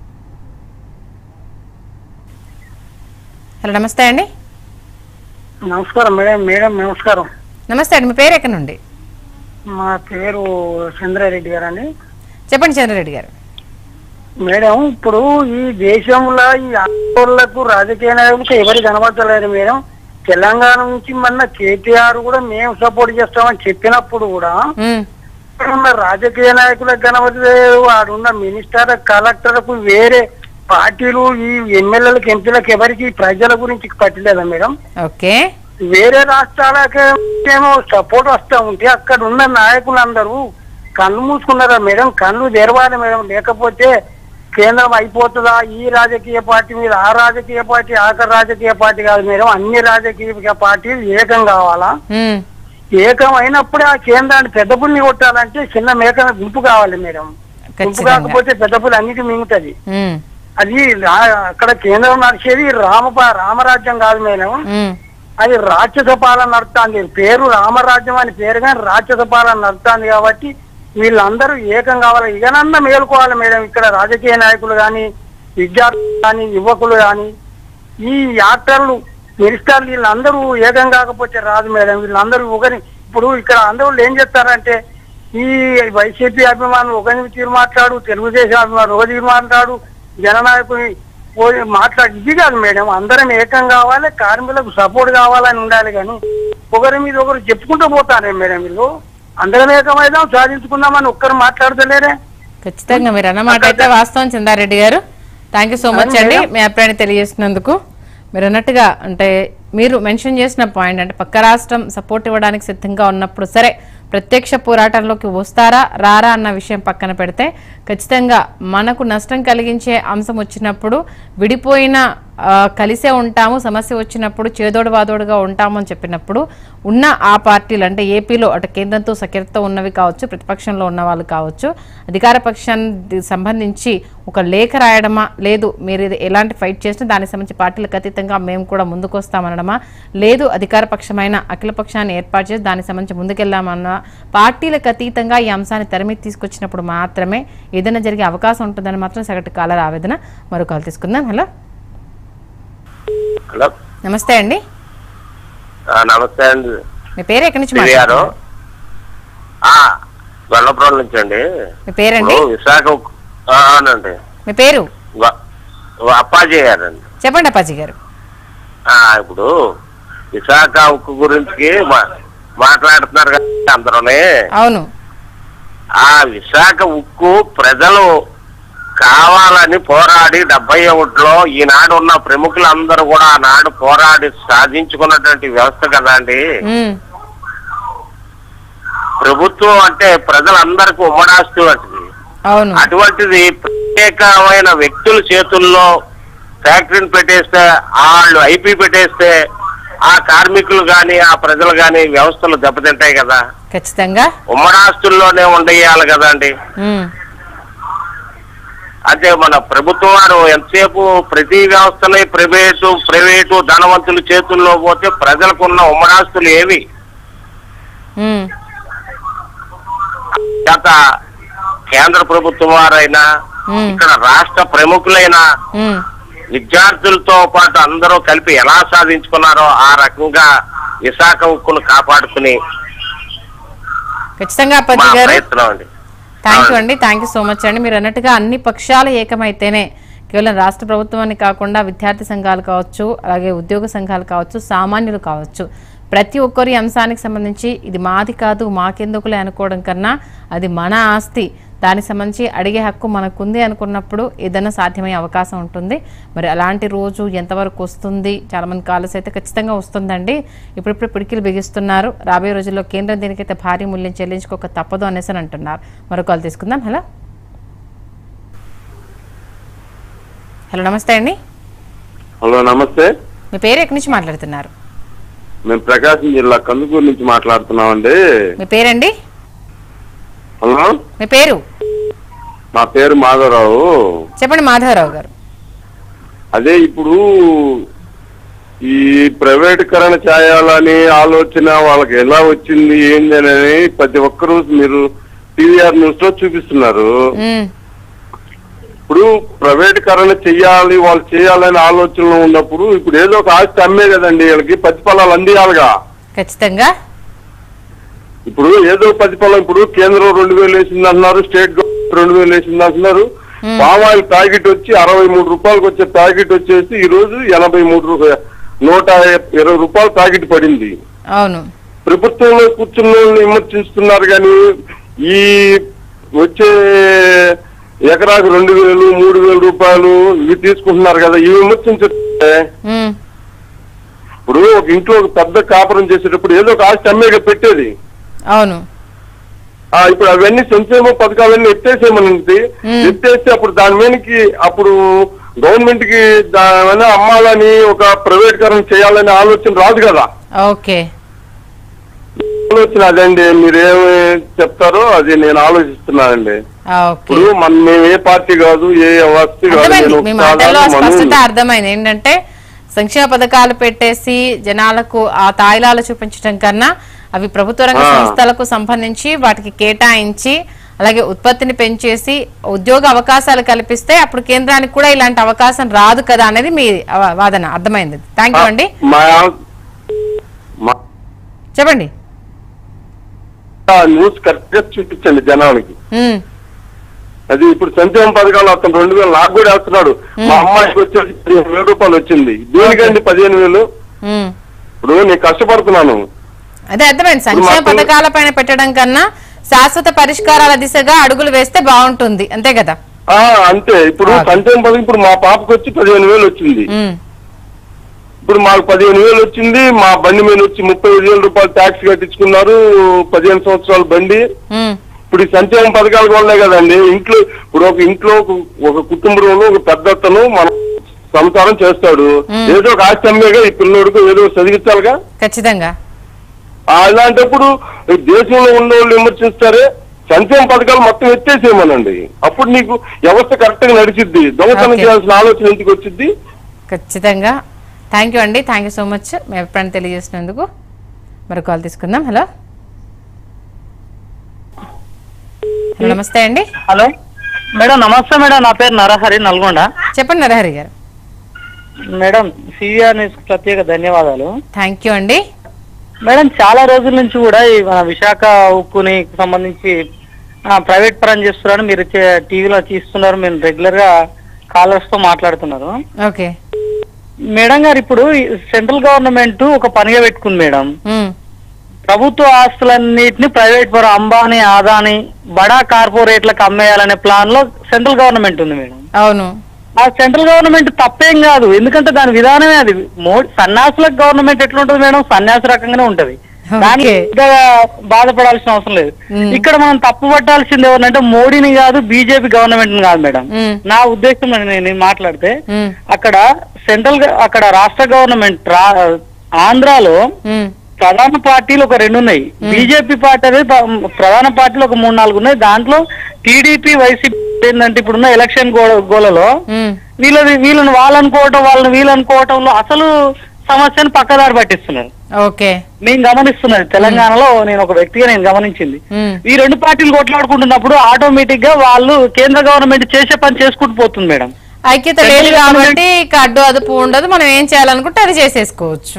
హలో నమస్తే అండి నమస్కారం మేడం మేడం నమస్కారం నమస్తే అండి మీ పేరు ఎక్కడి నుండి మా పేరు చంద్రారెడ్డి గారు అండి చెప్పండి చంద్రరెడ్డి గారు మేడం ఇప్పుడు ఈ దేశంలో ఈ ఆందోళనకు రాజకీయ నాయకులకు ఎవరు కనబడతలేరు మేడం తెలంగాణ నుంచి మొన్న కేటీఆర్ కూడా మేము సపోర్ట్ చేస్తామని చెప్పినప్పుడు కూడా ఇక్కడ ఉన్న రాజకీయ నాయకులకు కనబడలేదు ఆడున్న మినిస్టర్ కలెక్టర్లకు వేరే పార్టీలు ఈ ఎమ్మెల్యేలకు ఎంపీలకు ఎవరికి ప్రజల గురించి పట్టలేదా మేడం ఓకే వేరే రాష్ట్రాలకేమో సపోర్ట్ వస్తా ఉంటే అక్కడ ఉన్న నాయకులందరూ కళ్ళు మూసుకున్నారా మేడం కళ్ళు తెరవాలి మేడం లేకపోతే కేంద్రం అయిపోతుందా ఈ రాజకీయ పార్టీ మీద ఆ రాజకీయ పార్టీ ఆఖరి రాజకీయ పార్టీ కాదు మేడం అన్ని రాజకీయ పార్టీలు ఏకం కావాలా ఉమ్, ఏకం అయినప్పుడే ఆ కేంద్రాన్ని పెద్ద పుల్ని కొట్టాలంటే చిన్న మేక గుంపు కావాలి మేడం గుంపు ఖచ్చితంగా. కాకపోతే పెద్ద పులి అన్నిటి మింగుతుంది ఉమ్, అది రా- అక్కడ కేంద్రం నడిచేది రామ రామరాజ్యం కాదు మేడం ఉమ్, అది రాక్షస పాలన నడుస్తుంది పేరు రామరాజ్యం అని పేరు కానీ రాక్షస పాలన నడుస్తుంది కాబట్టి వీళ్ళందరూ ఏకం కావాలి ఇకనన్నా మేలుకోవాలి మేడం ఇక్కడ రాజకీయ నాయకులు కానీ విద్యార్థులు కానీ యువకులు కానీ ఈ యాక్టర్లు మినిస్టర్లు వీళ్ళందరూ ఏకం కాకపోతే రాదు మేడం వీళ్ళందరూ ఒకరి ఇప్పుడు ఇక్కడ అందరూ ఏం చేస్తారంటే ఈ వైసీపీ అభిమానులు ఒకరి తీరు మాట్లాడు తెలుగుదేశం అభిమానులు ఒక తీరు మాట్లాడు జననాయకుని పోయి మాట్లాడి ఇది కాదు మేడం అందరం ఏకం కావాలి కార్మికులకు సపోర్ట్ కావాలని ఉండాలి కానీ ఒకరి మీద ఒకరు చెప్పుకుంటూ పోతారే మేడం వీళ్ళు అందరం ఏకమైదాం సాధించుకుందామని ఒక్కరు మాట్లాడతలేరే ఖచ్చితంగా మీరు అన్నమాట అయితే వాస్తవం చందారెడ్డి గారు థ్యాంక్ యూ సో మచ్ అండి మీ అభిప్రాయాన్ని తెలియజేసినందుకు మీరు అన్నట్టుగా అంటే మీరు మెన్షన్ చేసిన పాయింట్ అంటే పక్క రాష్ట్రం సపోర్ట్ ఇవ్వడానికి సిద్ధంగా ఉన్నప్పుడు సరే ప్రత్యక్ష పోరాటంలోకి వస్తారా రారా అన్న విషయం పక్కన పెడితే ఖచ్చితంగా మనకు నష్టం కలిగించే అంశం వచ్చినప్పుడు విడిపోయిన ఆ, కలిసే ఉంటాము సమస్య వచ్చినప్పుడు చేదోడు వాదోడుగా ఉంటాము అని చెప్పినప్పుడు ఉన్న ఆ పార్టీలు అంటే ఏపీలో అటు కేంద్రంతో సఖ్యతతో ఉన్నవి కావచ్చు ప్రతిపక్షంలో ఉన్న వాళ్ళు కావచ్చు అధికార పక్షానికి సంబంధించి ఒక లేఖ రాయడమా లేదు మీరు ఇది ఎలాంటి ఫైట్ చేసినా దానికి సంబంధించి పార్టీలకు అతీతంగా మేము కూడా ముందుకు వస్తామనడమా లేదు అధికార పక్షమైన అఖిల పక్షాన్ని ఏర్పాటు చేసి దానికి సంబంధించి ముందుకెళ్లామన్న పార్టీలకు అతీతంగా ఈ అంశాన్ని తెరమీద తీసుకొచ్చినప్పుడు మాత్రమే ఏదైనా జరిగే అవకాశం ఉంటుందని మాత్రం సగటు కాలర్ ఆవేదన మరో కాల్ తీసుకుందాం హలో హలో నమస్తే అండి ఆ, నమస్తే అండి మీ పేరు ఎక్కడి నుంచి దివ్య గారు మాట్లాడుతున్నారు ఆ, గొల్లపురం నుంచి అండి మీ పేరండి ఇప్పుడు విశాఖ ఉక్కు- ఆ, అవునండి మీ పేరు వ- వ- అప్పాజీ గారండి చెప్పండి అప్పాజీ గారు ఆ, ఇప్పుడు విశాఖ ఉక్కు గురించి మా- మాట్లాడుతున్నారు కదా అందరూనే అవును ఆ విశాఖ ఉక్కు ప్రజలు కావాలని పోరాడి డెబ్బై ఒకటిలో ఈనాడు ఉన్న ప్రముఖులందరూ కూడా ఆనాడు పోరాడి సాధించుకున్నటువంటి వ్యవస్థ కదా అండి ఉమ్, ప్రభుత్వం అంటే ప్రజలందరికీ ఉమ్మడాస్తు వంటిది అవును అటువంటిది ప్రత్యేకమైన వ్యక్తుల చేతుల్లో ఫ్యాక్టరీని పెట్టేస్తే వాళ్ళు ఐపీ పెట్టేస్తే ఆ కార్మికులు గాని ఆ ప్రజలు గాని వ్యవస్థలు దెబ్బతింటాయి కదా ఖచ్చితంగా ఉమ్మడాస్తుల్లోనే ఉండేయాలి కదండి ఉమ్, అంటే మన ప్రభుత్వం వారు ఎంతసేపు ప్రతి వ్యవస్థని ప్రైవేటు ప్రైవేటు ధనవంతుల చేతుల్లో పోతే ప్రజలకున్న ఉమ్మడాస్తులు ఏవి ఉమ్, గత కేంద్ర ప్రభుత్వం వారైనా ఉమ్, ఇక్కడ రాష్ట్ర ప్రముఖులైన ఉమ్, విద్యార్థులతో పాటు అందరూ కలిపి ఎలా సాధించుకున్నారో ఆ రకంగా విశాఖ ఉక్కును కాపాడుకుని ఖచ్చితంగా మా అప్పటి గారు ప్రయత్నం అండి థ్యాంక్ యూ అండి థ్యాంక్ యూ సో మచ్ అండి మీరు అన్నట్టుగా అన్ని పక్షాలు ఏకమైతేనే కేవలం రాష్ట్ర ప్రభుత్వాన్ని కాకుండా విద్యార్థి సంఘాలు కావచ్చు అలాగే ఉద్యోగ సంఘాలు కావచ్చు సామాన్యులు కావచ్చు ప్రతి ఒక్కరి అంశానికి సంబంధించి ఇది మాది కాదు మాకెందుకులే అనుకోవడం కన్నా అది మన ఆస్తి దానికి సంబంధించి అడిగే హక్కు మనకుంది అనుకున్నప్పుడు ఏదైనా సాధ్యమయ్యే అవకాశం ఉంటుంది మరి అలాంటి రోజు ఎంతవరకు వస్తుంది చాలామంది కాలస్ అయితే ఖచ్చితంగా వస్తుందండి ఇప్పుడిప్పుడు పిడికిలు బిగిస్తున్నారు రాబోయే రోజుల్లో కేంద్రం దీనికైతే భారీ మూల్యం చెల్లించుకోక తప్పదు అనేసి అని అంటున్నారు మరో కాల్ తీసుకుందాం హలో హలో నమస్తే అండి హలో నమస్తే మీ పేరు ఎక్కడి నుంచి మాట్లాడుతున్నారు మేము ప్రకాశం జిల్లా కందుకూరు నుంచి మాట్లాడుతున్నామండి మీ పేరండి హలో మీ పేరు మా పేరు మాధవరావు చెప్పండి మాధవరావు గారు అదే ఇప్పుడు ఈ ప్రైవేటీకరణ చేయాలని ఆలోచన వాళ్ళకి ఎలా వచ్చింది ఏంది అని ప్రతి ఒక్కరూ మీరు టీవీఆర్ న్యూస్ లో చూపిస్తున్నారు ఉమ్, ఇప్పుడు ప్రైవేటీకరణ చెయ్యాలి వాళ్ళు చేయాలని ఆలోచనలో ఉన్నప్పుడు ఇప్పుడు ఏదో ఒక ఆస్తి అమ్మే కదండి వీళ్ళకి ప్రతిఫలాలు అందియాలిగా ఖచ్చితంగా ఇప్పుడు ఏదో ప్రతిఫలం ఇప్పుడు కేంద్రం రెండు వేలు వేసింది అంటున్నారు స్టేట్ గవర్నమెంట్ రెండు వేలు వేసింది అంటున్నారు పామాయిల్ ప్యాకెట్ వచ్చి అరవై మూడు రూపాయలకు వచ్చే ప్యాకెట్ వచ్చేసి ఈ రోజు ఎనభై మూడు రూపాయ నూట ఇరవై రూపాయల ప్యాకెట్ పడింది అవును ప్రభుత్వంలో కూర్చున్న వాళ్ళని విమర్శిస్తున్నారు కానీ ఈ వచ్చే ఎకరాకు రెండు వేలు మూడు వేల రూపాయలు ఇవి తీసుకుంటున్నారు కదా ఇవి విమర్శించే ఉమ్, ఇప్పుడు ఒక ఇంట్లో ఒక పెద్ద కాపురం చేసేటప్పుడు ఏదో ఒక ఆస్తి అమ్మేగా పెట్టేది అవును ఆ ఇప్పుడు అవన్నీ సంక్షేమ పథకాలన్నీ ఎత్తేసేమనండి మ్మ్. ఎత్తేస్తే అప్పుడు దాని మీదకి అప్పుడు గవర్నమెంట్ కి దాని అమ్మాలని ఒక ప్రైవేటీకరణ చేయాలనే ఆలోచన రాదు కదా ఓకే ఆలోచన అదండి మీరేమి చెప్తారో అది నేను ఆలోచిస్తున్నానండి ఆ, ఓకే ఇప్పుడు మన మేము ఏ పార్టీ కాదు ఏ వస్తు కాదు అర్థమైంది నేను ఒక మీ మాటల్లో సాధారణ స్పష్టత మనువుని. అర్థమైంది ఏంటంటే సంక్షేమ పథకాలు పెట్టేసి జనాలకు ఆ తాయిలాలు చూపించడం కన్నా అవి ప్రభుత్వ రంగ ఆ. సంస్థలకు సంబంధించి వాటికి కేటాయించి అలాగే ఉత్పత్తిని పెంచేసి ఉద్యోగ అవకాశాలు కల్పిస్తే అప్పుడు కేంద్రానికి కూడా ఇలాంటి అవకాశం రాదు కదా అనేది మీ అవ- వాదన అర్థమైంది థ్యాంక్ యూ అండి మా మా చెప్పండి న్యూస్ కరెక్ట్ గా చూపించండి జనానికి ఉమ్, అది ఇప్పుడు సంక్షేమ పథకాలు అతను రెండు వేలు నాకు కూడా వేస్తున్నాడు మా అమ్మాయికి వచ్చేసి పదిహేను వేల రూపాయలు వచ్చింది దేనికండి పదిహేను వేలు ఉమ్. ఇప్పుడు నేను కష్టపడుతున్నాను అదే అర్థమైంది సంక్షేమ మాకు- పథకాల పైన పెట్టడం కన్నా శాశ్వత పరిష్కారాల దిశగా అడుగులు వేస్తే బాగుంటుంది అంతే కదా ఆ అంతే ఇప్పుడు సంక్షేమ పథకం ఇప్పుడు మా పాపకు వచ్చి పదిహేను వేలు వచ్చింది ఉమ్, ఇప్పుడు మాకు పదిహేను వేలు వచ్చింది మా బండి మీద వచ్చి ముప్పై ఐదు వేల రూపాయలు ట్యాక్స్ కట్టించుకున్నారు పదిహేను సంవత్సరాల బండి ఉమ్, ఇప్పుడు ఈ సంక్షేమ పథకాల వల్లే కదండి ఇంట్లో ఇప్పుడు ఒక ఇంట్లో ఒక- ఒక కుటుంబంలో ఒక పెద్ద అతను మన సంసారం చేస్తాడు మ్మ్. ఏదో ఒక ఆస్తి అమ్మేగా ఈ పిల్లోడికి ఏదో చదివించాలిగా ఖచ్చితంగా ఆ, అలాంటప్పుడు ఈ దేశంలో ఉన్న వాళ్ళు విమర్శిస్తారే సంక్షేమ పథకాలు మొత్తం ఎత్తేసేయమనండి అప్పుడు నీకు వ్యవస్థ కరెక్ట్ గా నడిచిద్ది దొంగతనం Okay. చేయాల్సిన ఆలోచన ఎందుకు వచ్చింది ఖచ్చితంగా థ్యాంక్ యూ అండి థ్యాంక్ యూ సో మచ్ మీ అభిప్రాయం తెలియజేసినందుకు మరి కాల్ తీసుకుందాం హలో హలో నమస్తే అండి హలో మేడం నమస్తే మేడం నా పేరు నరహరి నల్గొండ చెప్పండి నరహరి గారు మేడం సివిఆర్ న్యూస్ ప్రత్యేక ధన్యవాదాలు థ్యాంక్ యూ అండి మేడం చాలా రోజుల నుంచి కూడా ఈ మన విశాఖ ఉక్కుని సంబంధించి ఆ, ప్రైవేట్ పరం చేస్తున్నారని మీరు చే- టీవీలో తీస్తున్నారు మేము రెగ్యులర్ గా కాలర్స్ తో మాట్లాడుతున్నారు ఓకే మేడం గారు ఇప్పుడు ఈ సెంట్రల్ గవర్నమెంట్ ఒక పనిగా పెట్టుకుంది మేడం ఉమ్, ప్రభుత్వ ఆస్తులన్నిటిని ప్రైవేట్ పరం అంబానీ ఆదాని బడా కార్పొరేట్లకు అమ్మేయాలనే ప్లాన్ లో సెంట్రల్ గవర్నమెంట్ ఉంది మేడం అవును ఆ సెంట్రల్ గవర్నమెంట్ తప్పేం కాదు ఎందుకంటే దాని విధానమే అది మోడీ సన్యాసులకు గవర్నమెంట్ ఎట్లుంటది మేడం సన్యాసి రకంగానే ఉంటది దానికి పెద్దగా బాధపడాల్సిన అవసరం లేదు ఇక్కడ మనం తప్పు పట్టాల్సింది ఎవరంటే మోడీని కాదు బీజేపీ గవర్నమెంట్ కాదు మేడం ఉమ్, నా ఉద్దేశం నేను నేను మాట్లాడితే ఉమ్, అక్కడ సెంట్రల్ గ- అక్కడ రాష్ట్ర గవర్నమెంట్ రా- ఆంధ్రాలో ఉమ్, ప్రధాన పార్టీలు ఒక రెండు ఉన్నాయి బీజేపీ పార్టీ అనేది ప- ప్రధాన పార్టీలు ఒక మూడు నాలుగు ఉన్నాయి దాంట్లో టీడీపీ వైసీపీ ఏంటంటే ఇప్పుడున్న ఎలక్షన్ గో గోలలో ఉమ్, వీళ్ళది వీళ్ళని వాళ్ళనుకోవటం వాళ్ళని వీళ్ళనుకోవటంలో అసలు సమస్యను పక్కదారి పట్టిస్తున్నారు ఓకే నేను గమనిస్తున్నది తెలంగాణలో నేను ఒక వ్యక్తిగా నేను గమనించింది ఉమ్, ఈ రెండు పార్టీలు కొట్లాడుకుంటున్నప్పుడు ఆటోమేటిక్ గా వాళ్ళు కేంద్ర గవర్నమెంట్ చేసే పని చేసుకుంటూ పోతుంది మేడం ఐక్యత లేదు కాబట్టి ఇక అడ్డు అదుపు ఉండదు మనం ఏం చేయాలనుకుంటే అది చేసేసుకోవచ్చు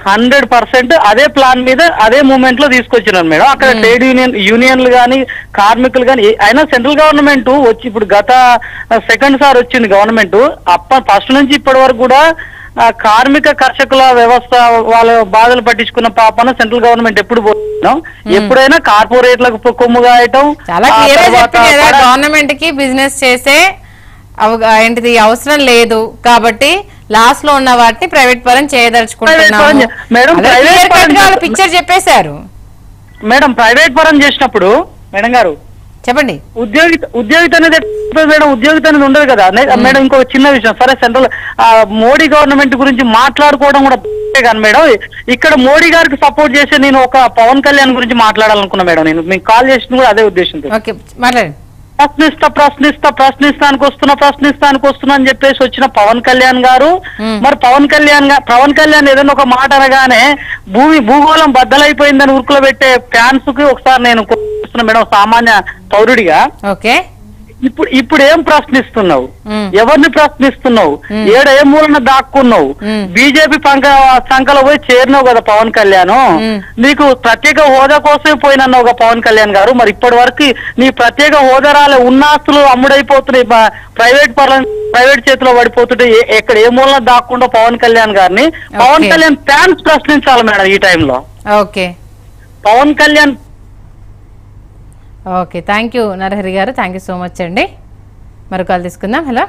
హండ్రెడ్ పర్సెంట్ అదే ప్లాన్ మీద అదే మూమెంట్ లో తీసుకొచ్చినారు మేడం అక్కడ ట్రేడ్ యూనియన్ యూనియన్లు కానీ కార్మికులు కానీ అయినా సెంట్రల్ గవర్నమెంట్ వచ్చి ఇప్పుడు గత సెకండ్ సార్ వచ్చింది గవర్నమెంట్ అప్ప ఫస్ట్ నుంచి ఇప్పటి వరకు కూడా ఆ, కార్మిక కర్షకుల వ్యవస్థ వాళ్ళ బాధలు పట్టించుకున్న పాపన సెంట్రల్ గవర్నమెంట్ ఎప్పుడు పోతున్నాం ఎప్పుడైనా కార్పొరేట్లకు పొ- కొమ్ము కాయటం చాలా ఆ క్లియర్ తర్వాత చెప్పింది కదా పడ- గవర్నమెంట్ కి బిజినెస్ చేసే అవ- ఏంటిది అవసరం లేదు కాబట్టి లాస్ లో ఉన్న వాటిని ప్రైవేట్ పరం Private చేయదలుచుకుంటున్నాము పరం చే- మేడం, అదే private clear cut పరం గా వాళ్ళు చే- పిక్చర్ చెప్పేశారు మేడం ప్రైవేట్ పరం చేసినప్పుడు మేడం గారు చెప్పండి ఉద్యోగి ఉద్యోగిత అనేది ఎట్లా మేడం ఉద్యోగిత అనేది ఉండదు కదా నే- మేడం ఇంకొక చిన్న విషయం సరే సెంట్రల్ ఆ, మోడీ గవర్నమెంట్ గురించి మాట్లాడుకోవడం కూడా తప్పే కానీ మేడం ఇక్కడ మోడీ గారికి సపోర్ట్ చేసి నేను ఒక పవన్ కళ్యాణ్ గురించి మాట్లాడాలనుకున్నా మేడం నేను మీకు కాల్ చేసింది కూడా అదే ఉద్దేశంతో ఓకే మాట్లాడండి ప్రశ్నిస్తా ప్రశ్నిస్తా ప్రశ్నిస్తానికి వస్తున్నా ప్రశ్నిస్తానికి వస్తున్నా అని చెప్పేసి వచ్చిన పవన్ కళ్యాణ్ గారు మరి పవన్ కళ్యాణ్ గా పవన్ కళ్యాణ్ ఏదైనా ఒక మాట అనగానే భూమి భూగోళం బద్దలైపోయిందని ఉరుకులో పెట్టే ఫ్యాన్స్ కి ఒకసారి నేను కోరుతున్నా మేడం సామాన్య పౌరుడిగా ఓకే ఇప్పుడు ఇప్పుడు ఏం ప్రశ్నిస్తున్నావు ఎవరిని ప్రశ్నిస్తున్నావు ఏడ ఏ మూలన దాక్కున్నావు బీజేపీ పంక సంఖలో పోయి చేరినావు కదా పవన్ కళ్యాణ్ నీకు ప్రత్యేక హోదా కోసమే పోయినన్నావు కదా పవన్ కళ్యాణ్ గారు మరి ఇప్పటి వరకు నీ ప్రత్యేక హోదా రాలే ఉన్న ఆస్తులు అమ్ముడైపోతున్నాయి బ- ప్రైవేట్ పరం ప్రైవేట్ చేతిలో పడిపోతుంటే ఏ- ఎక్కడ ఏ మూలన దాక్కుండా పవన్ కళ్యాణ్ గారిని పవన్ Okay. కళ్యాణ్ ఫ్యాన్స్ ప్రశ్నించాలి మేడం ఈ టైంలో okay Pavan Kalyan okay thank you Narahari garu thank you so much అండి మరో కాల్ తీసుకుందాం హలో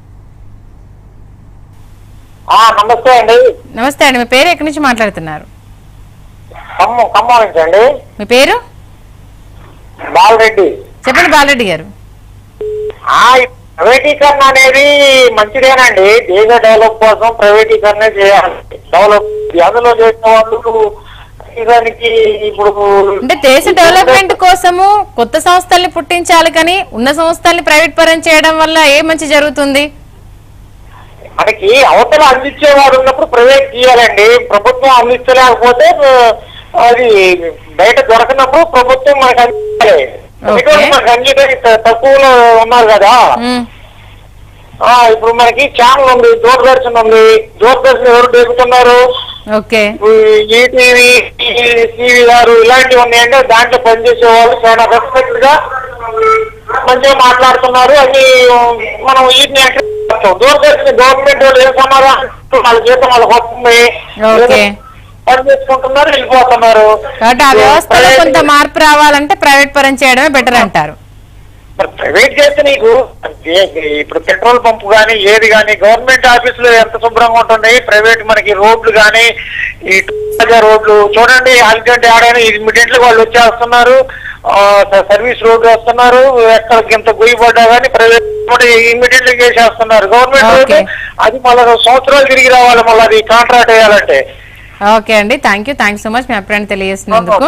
నమస్తే అండి నమస్తే అండి మీ పేరు ఎక్కడి నుంచి మాట్లాడుతున్నారు ఖమ్మం ఖమ్మం నుంచి అండి మీ పేరు బాలరెడ్డి చెప్పండి బాలరెడ్డి గారు ఆ, ఈ ప్రైవేటీకరణ అనేది మంచిదేనండి దేశ డెవలప్ కోసం ప్రైవేటీకరణ చేయాలి డెవలప్ అందులో చేసిన వాళ్ళు దానికి ఇప్పుడు అంటే దేశ డెవలప్మెంట్ కోసము కొత్త సంస్థల్ని పుట్టించాలి కానీ ఉన్న సంస్థల్ని ప్రైవేట్ పరం చేయడం వల్ల ఏ మంచి జరుగుతుంది మనకి అవతల అందించేవాడు ఉన్నప్పుడు ప్రైవేట్ తీయాలండి ప్రభుత్వం అందించలేకపోతే ఆ, అది బయట దొరకనప్పుడు ప్రభుత్వం మనకు అందించాలి ఎందుకంటే మనకు అంగీకరి తక్కువలో ఉన్నారు కదా ఆ ఇప్పుడు మనకి ఛానల్ ఉంది దూరదర్శన్ ఉంది దూరదర్శన్ ఎవరు డెక్కుతున్నారు ఓకే ఈటీవీ టీవీ గారు ఇలాంటివి ఉన్నాయంటే దాంట్లో పనిచేసే వాళ్ళు చాలా రెస్పెక్ట్ గా మంచిగా మాట్లాడుతున్నారు అది మనం వీటిని దూరదర్శన్ గవర్నమెంట్ వాళ్ళు ఏం సమాధానం వాళ్ళ జీతం వాళ్ళకి వస్తుంది ఓకే పని చేసుకుంటున్నారు వెళ్ళిపోతున్నారు కాబట్టి ఆ వ్యవస్థలో కొంత మార్పు రావాలంటే ప్రైవేట్ పరం చేయడమే బెటర్ అంటారు మరి ప్రైవేట్ చేస్తే నీకు ఏ- ఇప్పుడు పెట్రోల్ పంపు కానీ ఏది కానీ గవర్నమెంట్ ఆఫీసులు ఎంత శుభ్రంగా ఉంటున్నాయి ప్రైవేట్ మనకి రోడ్లు కానీ ఈ తాజా రోడ్లు చూడండి అల్టెంట్ ఆడైనా ఇమీడియట్ వాళ్ళు వచ్చేస్తున్నారు ఆ, స- సర్వీస్ రోడ్డు వస్తున్నారు ఎక్కడికి ఎంత గుయ్యి పడ్డా కానీ ప్రైవేట్ ఇమీడియట్ గా చేసేస్తున్నారు గవర్నమెంట్ రోడ్డు అది మళ్ళీ సంవత్సరాలు తిరిగి రావాలి మళ్ళీ అది కాంట్రాక్ట్ వేయాలంటే ఓకే అండి thank you thank so much మీ అభిప్రాయం తెలియజేసినందుకు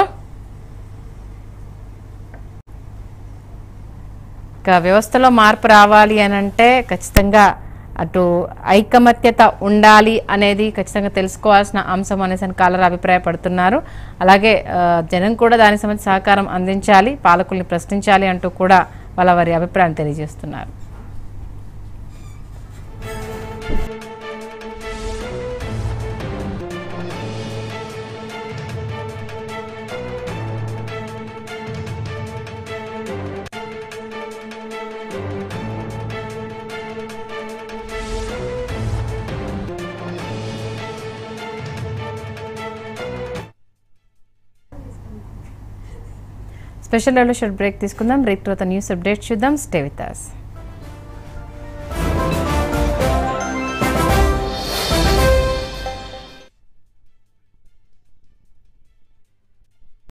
ఇక వ్యవస్థలో మార్పు రావాలి అని అంటే ఖచ్చితంగా అటు ఐకమత్యత ఉండాలి అనేది ఖచ్చితంగా తెలుసుకోవాల్సిన అంశం అనేసి అని కాలర్ అభిప్రాయపడుతున్నారు అలాగే ఆ, జనం కూడా దానికి సంబంధించి సహకారం అందించాలి పాలకుల్ని ప్రశ్నించాలి అంటూ కూడా వాళ్ళ వారి అభిప్రాయం తెలియజేస్తున్నారు స్పెషల్ రెవల్యూషన్ బ్రేక్ తీసుకుందాం బ్రేక్ తర్వాత న్యూస్ అప్డేట్ చూద్దాం స్టే విత్ us